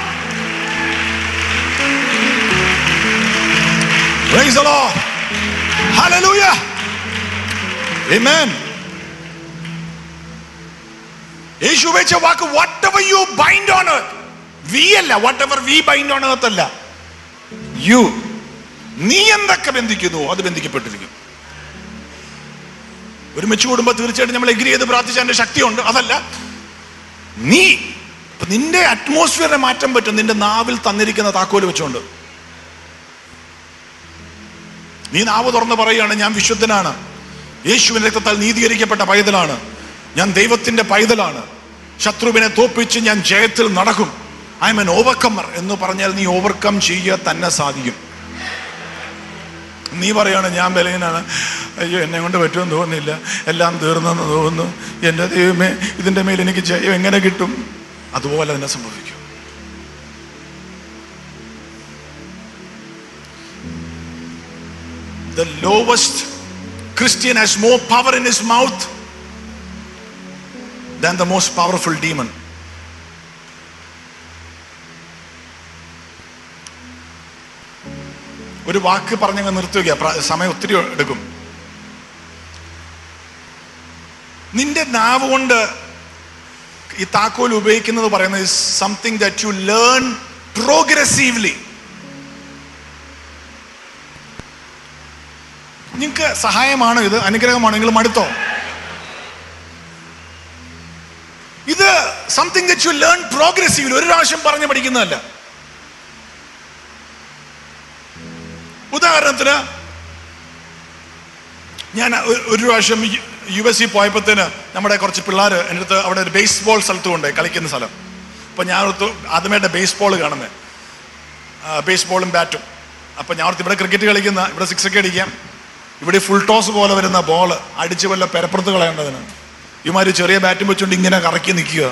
B: Praise the Lord. Hallelujah. Amen. യേശു വെച്ച വാക്ക് whatever you bind on earth we അല്ല whatever we bind on earth അല്ല യു നീ എന്തൊക്കെ ബന്ധിക്കുന്നു അത് ബന്ധിക്കപ്പെട്ടിരിക്കും ഒരുമിച്ച് കൂടുമ്പോൾ തീർച്ചയായിട്ടും നമ്മൾ എഗ്രി ചെയ്ത് പ്രാർത്ഥിച്ചതിന്റെ ശക്തിയുണ്ട് അതല്ല നീ ഇപ്പൊ നിന്റെ അറ്റ്മോസ്ഫിയറിനെ മാറ്റാൻ പറ്റും നിന്റെ നാവിൽ തന്നിരിക്കുന്ന താക്കോല് വെച്ചുകൊണ്ട് നീ നാവ് തുറന്ന് പറയുകയാണ് ഞാൻ വിശുദ്ധനാണ് യേശുവിന്റെ രക്തത്താൽ നീതീകരിക്കപ്പെട്ട പൈതലാണ് ഞാൻ ദൈവത്തിന്റെ പൈതലാണ് ശത്രുവിനെ തോപ്പിച്ച് ഞാൻ ജയത്തിൽ നടക്കും ഐ എം എൻ ഓവർകമ്മർ എന്ന് പറഞ്ഞാൽ നീ ഓവർകം ചെയ്യുക തന്നെ സാധിക്കും നീ പറയാണ് ഞാൻ ബലഹീനാണ് അയ്യോ എന്നെ കൊണ്ട് പറ്റുമെന്ന് തോന്നുന്നില്ല എല്ലാം തീർന്നെന്ന് തോന്നുന്നു എൻ്റെ ദൈവമേ ഇതിൻ്റെ മേൽ എനിക്ക് ജയം എങ്ങനെ കിട്ടും അതുപോലെ തന്നെ സംഭവിക്കും the lowest Christian has more power in his mouth than the most powerful demon. ഒരു വാക്ക് പറഞ്ഞങ്ങ് നിർത്തുക പ്ര- സമയം ഒത്തിരി എടുക്കും നിന്റെ നാവ് കൊണ്ട് ഈ താക്കോൽ ഉപയോഗിക്കുന്നത് പറയുന്നത് something that you learn progressively നിങ്ങൾക്ക് സഹായമാണോ ഇത് അനുഗ്രഹമാണോ നിങ്ങൾ മടുത്തോ ഇത് something that you learn progressively ഒരു പ്രാവശ്യം പറഞ്ഞു പഠിക്കുന്നതല്ല ഉദാഹരണത്തിന് ഞാൻ ഒരു- ഒരു പ്രാവശ്യം യു എസ് സി പോയപ്പോഴത്തേന് നമ്മുടെ കുറച്ച് പിള്ളേർ എൻ്റെ അടുത്ത് അവിടെ ഒരു ബേസ്ബോൾ സ്ഥലത്തുകൊണ്ട് കളിക്കുന്ന സ്ഥലം അപ്പോൾ ഞാൻ ഓർത്തു ആദ്യമായിട്ട് ബേസ്ബോൾ കാണുന്നത് ബേസ്ബോളും ബാറ്റും അപ്പോൾ ഞാൻ ഓർത്ത് ഇവിടെ ക്രിക്കറ്റ് കളിക്കുന്ന ഇവിടെ സിക്സ് ഒക്കെ അടിക്കാം ഇവിടെ ഫുൾ ടോസ് പോലെ വരുന്ന ബോൾ അടിച്ച് വല്ല പെരപ്പുറത്ത് കളയേണ്ടതിന് ഇമാര് ചെറിയ ബാറ്റും വെച്ചുകൊണ്ട് ഇങ്ങനെ കറക്കി നിൽക്കുക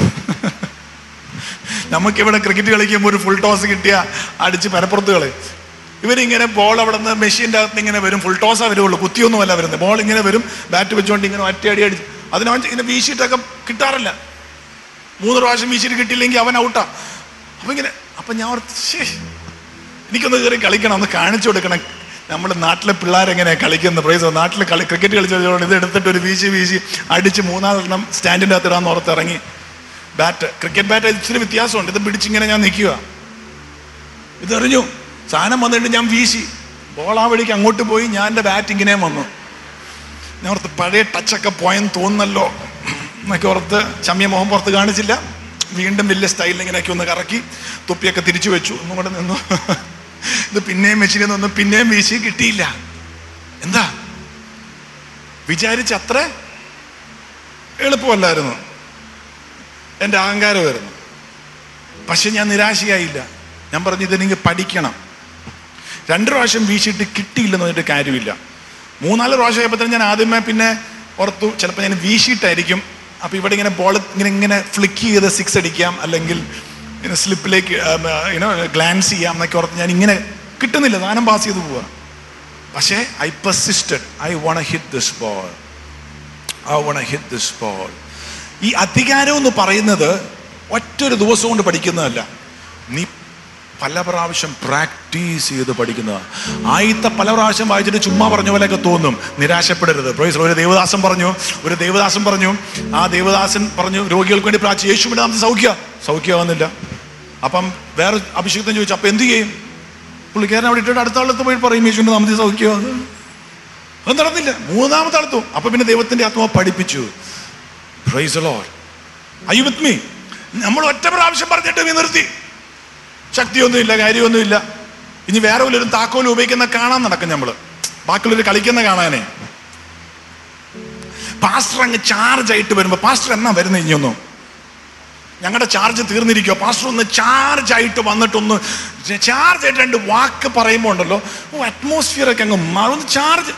B: നമുക്കിവിടെ ക്രിക്കറ്റ് കളിക്കുമ്പോൾ ഒരു ഫുൾ ടോസ് കിട്ടിയ അടിച്ച് പരപ്പുറത്ത് കളി ഇവരിങ്ങനെ ബോൾ അവിടെ നിന്ന് മെഷീൻ്റെ അകത്ത് ഇങ്ങനെ വരും ഫുൾ ടോസാ വരുള്ളൂ കുത്തിയൊന്നുമല്ല വരുന്നത് ബോൾ ഇങ്ങനെ വരും ബാറ്റ് വെച്ചുകൊണ്ട് ഇങ്ങനെ ഒറ്റയടി അടിച്ച് അതിനവൻ ഇങ്ങനെ വീശിയിട്ടൊക്കെ കിട്ടാറില്ല മൂന്ന് പ്രാവശ്യം വീശിയിട്ട് കിട്ടിയില്ലെങ്കിൽ അവൻ ഔട്ടാ അപ്പൊ ഇങ്ങനെ അപ്പൊ ഞാൻ ഓർത്ത്, ശ്ശേ, എനിക്കൊന്ന് കയറി കളിക്കണം ഒന്ന് കാണിച്ചു കൊടുക്കണം നമ്മുടെ നാട്ടിലെ പിള്ളേരെങ്ങനെയാണ് കളിക്കുന്നത് പ്രൈസ് നാട്ടിൽ കളി ക്രിക്കറ്റ് കളിച്ചതുകൊണ്ട് ഇത് എടുത്തിട്ട് ഒരു വീശി വീശി അടിച്ച് മൂന്നാലെണ്ണം സ്റ്റാൻഡിൻ്റെ അകത്ത് ഇടാന്ന് ഓർത്ത് ഇറങ്ങി ബാറ്റ് ക്രിക്കറ്റ് ബാറ്റ് ഇച്ചിരി വ്യത്യാസമുണ്ട് ഇത് പിടിച്ചിങ്ങനെ ഞാൻ നിൽക്കുക ഇതെറിഞ്ഞു സാധനം വന്നിട്ട് ഞാൻ വീശി ബോൾ ആ വഴിക്ക് അങ്ങോട്ട് പോയി ഞാൻ എൻ്റെ ബാറ്റ് ഇങ്ങനെ വന്നു ഞാൻ ഓർത്ത് പഴയ ടച്ചൊക്കെ പോയെന്ന് തോന്നുന്നല്ലോ എന്നൊക്കെ ഓർത്ത് ചമ്മിയ മുഖം പുറത്ത് കാണിച്ചില്ല വീണ്ടും വലിയ സ്റ്റൈലിൽ ഇങ്ങനെയൊക്കെ ഒന്ന് കറക്കി തൊപ്പിയൊക്കെ തിരിച്ചു വെച്ചു ഒന്നും കൂടെ നിന്നു ഇത് പിന്നെയും മെഷീനിൽ നിന്ന് പിന്നെയും വീശി കിട്ടിയില്ല എന്താ വിചാരിച്ച അത്ര എളുപ്പമല്ലായിരുന്നു എൻ്റെ അഹങ്കാരമായിരുന്നു പക്ഷെ ഞാൻ നിരാശയായില്ല ഞാൻ പറഞ്ഞു ഇതെനിക്ക് പഠിക്കണം രണ്ട് പ്രാവശ്യം വീശിയിട്ട് കിട്ടിയില്ലെന്ന് പറഞ്ഞിട്ട് കാര്യമില്ല മൂന്നാല് പ്രാവശ്യം ആയപ്പോൾ ഞാൻ ആദ്യമേ പിന്നെ ഓർത്തു ചിലപ്പോൾ ഞാൻ വീശിയിട്ടായിരിക്കും അപ്പോൾ ഇവിടെ ഇങ്ങനെ ബോൾ ഇങ്ങനെ ഇങ്ങനെ ഫ്ലിക്ക് ചെയ്ത് സിക്സ് അടിക്കാം അല്ലെങ്കിൽ ഇങ്ങനെ സ്ലിപ്പിലേക്ക് ഇനോ ഗ്ലാൻസ് ചെയ്യാം എന്നൊക്കെ ഓർത്ത് ഞാൻ ഇങ്ങനെ കിട്ടുന്നില്ല സാധനം പാസ് ചെയ്ത് പോവുക പക്ഷേ I persisted I wanna hit this ball I wanna hit this ball ഈ അധികാരം എന്ന് പറയുന്നത് ഒറ്റൊരു ദിവസം കൊണ്ട് പഠിക്കുന്നതല്ല നീ പല പ്രാവശ്യം പ്രാക്ടീസ് ചെയ്ത് പഠിക്കുന്നതാണ് ആയിത്ത പല പ്രാവശ്യം വായിച്ചിട്ട് ചുമ്മാ പറഞ്ഞ പോലെയൊക്കെ തോന്നും നിരാശപ്പെടരുത് പ്രൊഫസർ ഒരു ദേവദാസൻ പറഞ്ഞു ഒരു ദേവദാസൻ പറഞ്ഞു ആ ദേവദാസൻ പറഞ്ഞു രോഗികൾക്ക് വേണ്ടി പ്രാർത്ഥിച്ചു യേശുവിന്റെ നാമത്തിൽ സൗഖ്യ സൗഖ്യമാവുന്നില്ല അപ്പം വേറെ അഭിഷേകത്തിന് ചോദിച്ചു അപ്പം എന്ത് ചെയ്യും പുള്ളിക്കാരൻ അവിടെ ഇട്ടിട്ട് അടുത്ത ആളത്ത് പോയി പറയും യേശുവിന്റെ നാമത്തിൽ സൗഖ്യമാണ് അത് നടന്നില്ല മൂന്നാമത്തെ ആളത്തു അപ്പൊ പിന്നെ ദൈവത്തിന്റെ ആത്മാവ് പഠിപ്പിച്ചു praise Lord I with me നമ്മൾ ഒറ്റ പ്രാവശ്യം പറഞ്ഞിട്ട് നീ നിർത്തി ശക്തിയൊന്നുമില്ല കാര്യമൊന്നുമില്ല ഇനി വേറെ വല്ലൊരു താക്കോൽ ഉപയോഗിക്കുന്ന കാണാൻ നടക്കും നമ്മള് ബാക്കിയുള്ളവർ കളിക്കുന്ന കാണാനേ പാസ്റ്റർ അങ്ങ് ചാർജ് ആയിട്ട് വരുമ്പോ പാസ്റ്റർ എന്നാ വരുന്നത് ഇനിയൊന്നും ഞങ്ങളുടെ ചാർജ് തീർന്നിരിക്കുമോ പാസ്റ്റർ ഒന്ന് ചാർജ് ആയിട്ട് വന്നിട്ടൊന്ന് ചാർജ് ആയിട്ട് രണ്ട് വാക്ക് പറയുമ്പോൾ ഉണ്ടല്ലോ ഓ അറ്റ്മോസ്ഫിയർ ഒക്കെ അങ്ങ് മാറും ഒന്ന് ചാർജ്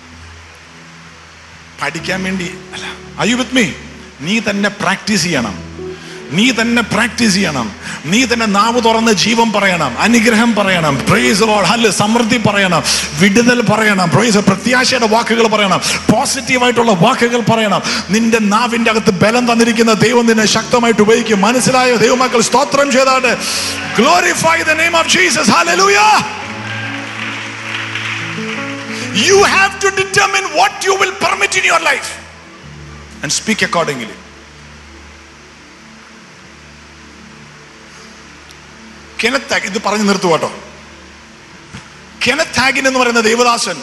B: പഠിക്കാൻ വേണ്ടി അല്ല അയ്യോ വിത്ത് മീ നീ തന്നെ പ്രാക്ടീസ് ചെയ്യണം നീ തന്നെ പ്രാക്ടീസ് ചെയ്യണം നീ തന്നെ നാവ് തുറന്ന് ജീവൻ പറയണം അനുഗ്രഹം പറയണം പ്രൈസ് ഹല്ല് സമൃദ്ധി പറയണം വിടുതൽ പറയണം പ്രൈസ് പ്രത്യാശയുടെ വാക്കുകൾ പറയണം പോസിറ്റീവായിട്ടുള്ള വാക്കുകൾ പറയണം നിന്റെ നാവിന്റെ അകത്ത് ബലം തന്നിരിക്കുന്ന ദൈവം നിന്നെ ശക്തമായിട്ട് ഉപയോഗിക്കും മനസ്സിലായോ ദൈവമക്കൾ സ്തോത്രം ചെയ്താട്ട് glorify the name of Jesus hallelujah You have to determine what you will permit in your life and speak accordingly. Kenneth ഇത് പറഞ്ഞു നിർത്തു കേട്ടോ കെനത്ത് ഹാഗിൻ എന്ന് പറയുന്ന ദേവദാസൻ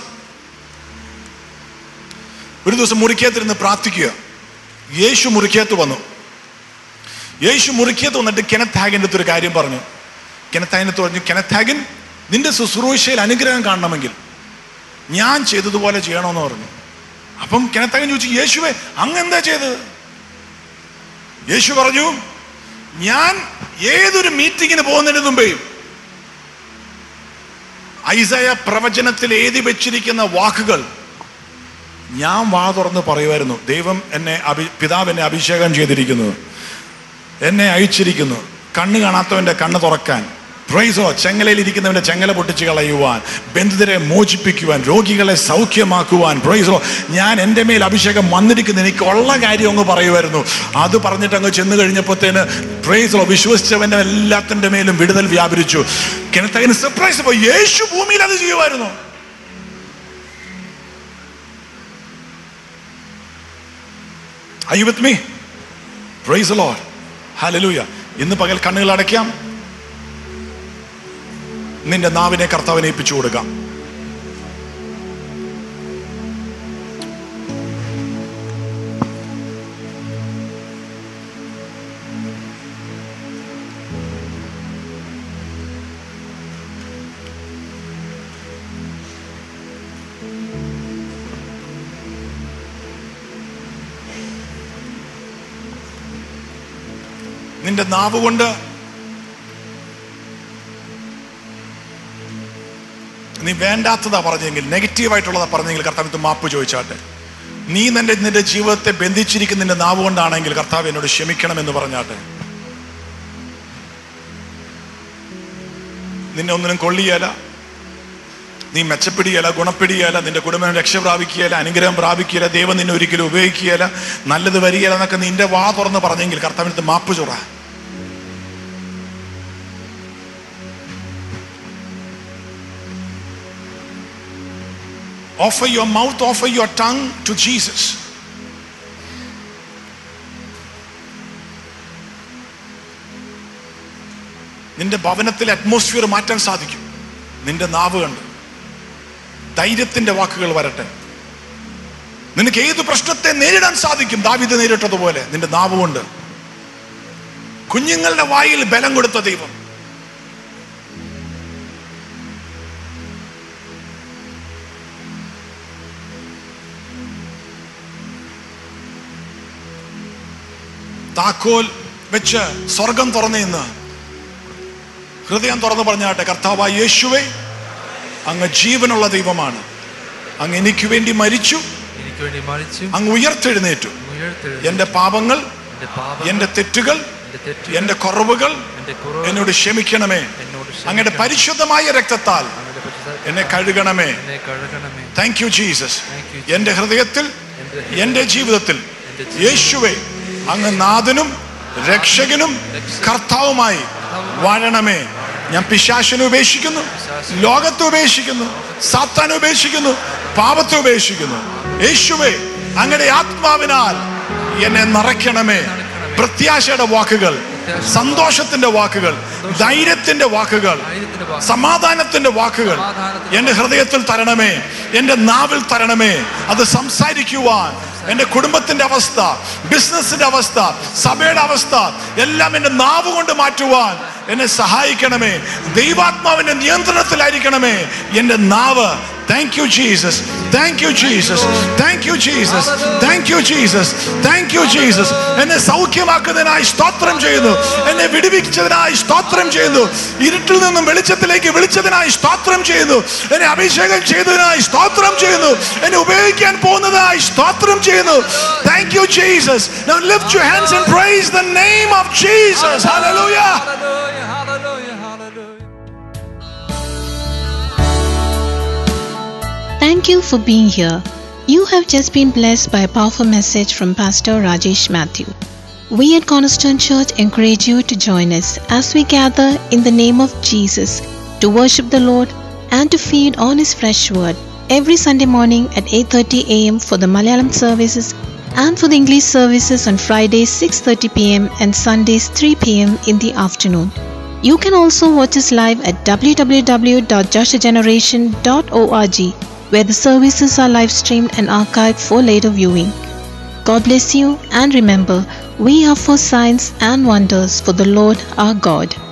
B: ഒരു ദിവസം മുറിക്കകത്തിരുന്ന് പ്രാർത്ഥിക്കുക യേശു മുറിക്കകത്ത് വന്നു യേശു മുറിക്കകത്ത് വന്നിട്ട് കെനത്ത് ഹാഗിൻ്റെ അടുത്ത് ഒരു കാര്യം പറഞ്ഞു കെനത്ത് ഹാഗിൻ്റെ അടുത്ത് പറഞ്ഞു കെനത്ത് ഹാഗിൻ നിന്റെ ശുശ്രൂഷയിൽ അനുഗ്രഹം കാണണമെങ്കിൽ ഞാൻ ചെയ്തതുപോലെ ചെയ്യണമെന്ന് പറഞ്ഞു അപ്പം കിണത്തകൻ ചോദിച്ചു യേശുവേ അങ്ങ് എന്താ ചെയ്തത് യേശു പറഞ്ഞു ഞാൻ ഏതൊരു മീറ്റിങ്ങിന് പോകുന്നതിന് മുമ്പേ ഐസയ പ്രവചനത്തിൽ എഴുതി വെച്ചിരിക്കുന്ന വാക്കുകൾ ഞാൻ വാ തുറന്ന് പറയുമായിരുന്നു ദൈവം എന്നെ അഭി പിതാവ് എന്നെ അഭിഷേകം ചെയ്തിരിക്കുന്നു എന്നെ അയച്ചിരിക്കുന്നു കണ്ണ് കാണാത്തവന്റെ കണ്ണ് തുറക്കാൻ പ്രൈസോ ചെങ്ങലയിൽ ഇരിക്കുന്നവന്റെ ചെങ്ങല പൊട്ടിച്ച് കളയുവാൻ ബന്ധിതരെ മോചിപ്പിക്കുവാൻ രോഗികളെ സൗഖ്യമാക്കുവാൻ പ്രൈസോ ഞാൻ എൻ്റെ മേൽ അഭിഷേകം വന്നിരിക്കുന്ന എനിക്ക് ഉള്ള കാര്യം അങ്ങ് പറയുമായിരുന്നു അത് പറഞ്ഞിട്ട് അങ്ങ് ചെന്ന് കഴിഞ്ഞപ്പോഴത്തേന് പ്രൈസോ വിശ്വസിച്ചവന്റെ എല്ലാത്തിൻ്റെ മേലും വിടുതൽ വ്യാപരിച്ചു കിണത്തകന് സർപ്രൈസ് പോയി യേശു ഭൂമിയിൽ അത് ചെയ്യുമായിരുന്നു Are you with me? Praise the Lord. Hallelujah. ഇന്ന് പകൽ കണ്ണുകൾ അടയ്ക്കാം നിന്റെ നാവിനെ കർത്താവിനെ ഏൽപ്പിച്ചു കൊടുക്കാം നിന്റെ നാവ് കൊണ്ട് നീ വേണ്ടാത്തതാ പറഞ്ഞെങ്കിൽ നെഗറ്റീവായിട്ടുള്ളതാ പറഞ്ഞെങ്കിൽ കർത്താവിന് മാപ്പ് ചോദിച്ചാട്ടെ നീ നിന്റെ നിന്റെ ജീവിതത്തെ ബന്ധിച്ചിരിക്കുന്ന നിന്റെ നാവ് കൊണ്ടാണെങ്കിൽ കർത്താവ് എന്നോട് ക്ഷമിക്കണം എന്ന് പറഞ്ഞാട്ടെ നിന്നെ ഒന്നിനും കൊള്ളിയല നീ മെച്ചപ്പെടുകയല്ല ഗുണപ്പെടുകയല്ല നിന്റെ കുടുംബം രക്ഷ പ്രാപിക്കുകയല്ല അനുഗ്രഹം പ്രാപിക്കുകയില്ല ദൈവം നിന്നെ ഒരിക്കലും ഉപയോഗിക്കുകയല്ല നല്ലത് വരികയില്ല എന്നൊക്കെ നിന്റെ വാ തുറന്ന് പറഞ്ഞെങ്കിൽ കർത്താവിനടുത്ത് മാപ്പ് ചൊറ Offer your mouth, offer your tongue to Jesus. നിന്റെ ഭവനത്തിലെ അറ്റ്മോസ്ഫിയർ മാറ്റാൻ സാധിക്കും നിന്റെ നാവ് കണ്ട് ധൈര്യത്തിന്റെ വാക്കുകൾ വരട്ടെ നിനക്ക് ഏത് പ്രശ്നത്തെ നേരിടാൻ സാധിക്കും ദാവിദ് നേരിട്ടതുപോലെ നിന്റെ നാവ് കൊണ്ട് കുഞ്ഞുങ്ങളുടെ വായിൽ ബലം കൊടുത്ത ദൈവം താക്കോൽ വെച്ച് സ്വർഗം തുറന്നു നിന്ന് ഹൃദയം തുറന്നു പറഞ്ഞാട്ടെ കർത്താവായ യേശുവേ അങ്ങ് ജീവനുള്ള ദൈവമാണ് അങ്ങ് എനിക്ക് വേണ്ടി മരിച്ചു
D: എനിക്ക് വേണ്ടി മരിച്ചു
B: അങ്ങ് ഉയർത്തെഴുന്നേറ്റു
D: ഉയർത്തെഴുന്നേറ്റു.
B: എന്റെ പാപങ്ങൾ
D: എന്റെ പാപം
B: എന്റെ തെറ്റുകൾ
D: എന്റെ തെറ്റുകൾ
B: എന്റെ കുറവുകൾ
D: എന്റെ കുറവ്
B: എന്നോട് ക്ഷമിക്കണമേ
D: എന്നോട്
B: അങ്ങയുടെ
D: ക്ഷമിക്കണം.
B: പരിശുദ്ധമായ രക്തത്താൽ
D: അങ്ങയുടെ പരിശുദ്ധ-
B: എന്നെ കഴുകണമേ
D: എന്നെ കഴുകണമേ
B: thank you Jesus
D: Thank you,
B: എന്റെ ഹൃദയത്തിൽ
D: എന്റെ
B: എന്റെ ജീവിതത്തിൽ
D: എന്റെ ജീവിതത്തിൽ
B: യേശുവെ അങ്ങ് നാഥനും രക്ഷകനും കർത്താവുമായി വാഴണമേ ഞാൻ പിശാശനെ ഉപേക്ഷിക്കുന്നു ലോകത്തെ ഉപേക്ഷിക്കുന്നു സാത്താനെ ഉപേക്ഷിക്കുന്നു പാപത്തെ ഉപേക്ഷിക്കുന്നു യേശുവെ അങ്ങയുടെ ആത്മാവിനാൽ എന്നെ നിറയ്ക്കണമേ പ്രത്യാശയുടെ വാക്കുകൾ സന്തോഷത്തിന്റെ വാക്കുകൾ ധൈര്യത്തിന്റെ വാക്കുകൾ
D: ധൈര്യത്തിന്റെ വാക്ക്.
B: സമാധാനത്തിന്റെ വാക്കുകൾ
D: സമാധാനത്തിന്റെ
B: എന്റെ ഹൃദയത്തിൽ തരണമേ എന്റെ നാവിൽ തരണമേ അത് സംസാരിക്കുവാൻ എന്റെ കുടുംബത്തിന്റെ അവസ്ഥ ബിസിനസിന്റെ അവസ്ഥ സഭയുടെ അവസ്ഥ എല്ലാം എന്റെ നാവ് കൊണ്ട് മാറ്റുവാൻ എന്നെ സഹായിക്കണമേ ദൈവാത്മാവിന്റെ നിയന്ത്രണത്തിലായിരിക്കണമേ എന്റെ നാവ് thank you Jesus thank you Jesus thank you Jesus thank you Jesus thank you Jesus എന്നെ സൗഖ്യമാക്കുന്നതിനായി സ്തോത്രം ചെയ്യുന്നു എന്നെ വിടുവിച്ചതിനായി സ്തോത്രം ചെയ്യുന്നു ഇരുട്ടിൽ നിന്നും വെളിച്ചത്തിലേക്ക് വിളിച്ചതിനായി സ്തോത്രം ചെയ്യുന്നു എന്നെ അഭിഷേകം ചെയ്തതിനായി സ്തോത്രം ചെയ്യുന്നു എന്നെ ഉപയോഗിക്കാൻ പോകുന്നതിനായി സ്തോത്രം ചെയ്യുന്നു thank you Jesus Now lift your hands and praise the name of Jesus. Hallelujah.
D: Hallelujah, hallelujah, hallelujah.
A: Thank you for being here. You have just been blessed by a powerful message from Pastor Rajesh Matthew. We at Cornerstone Church encourage you to join us as we gather in the name of Jesus to worship the Lord and to feed on his fresh word every Sunday morning at 8:30 a.m. for the Malayalam services and for the English services on Fridays 6:30 p.m. and Sundays 3 p.m. in the afternoon. You can also watch us live at www.joshageneration.org where the services are live streamed and archived for later viewing. God bless you and remember, we are for signs and wonders for the Lord our God.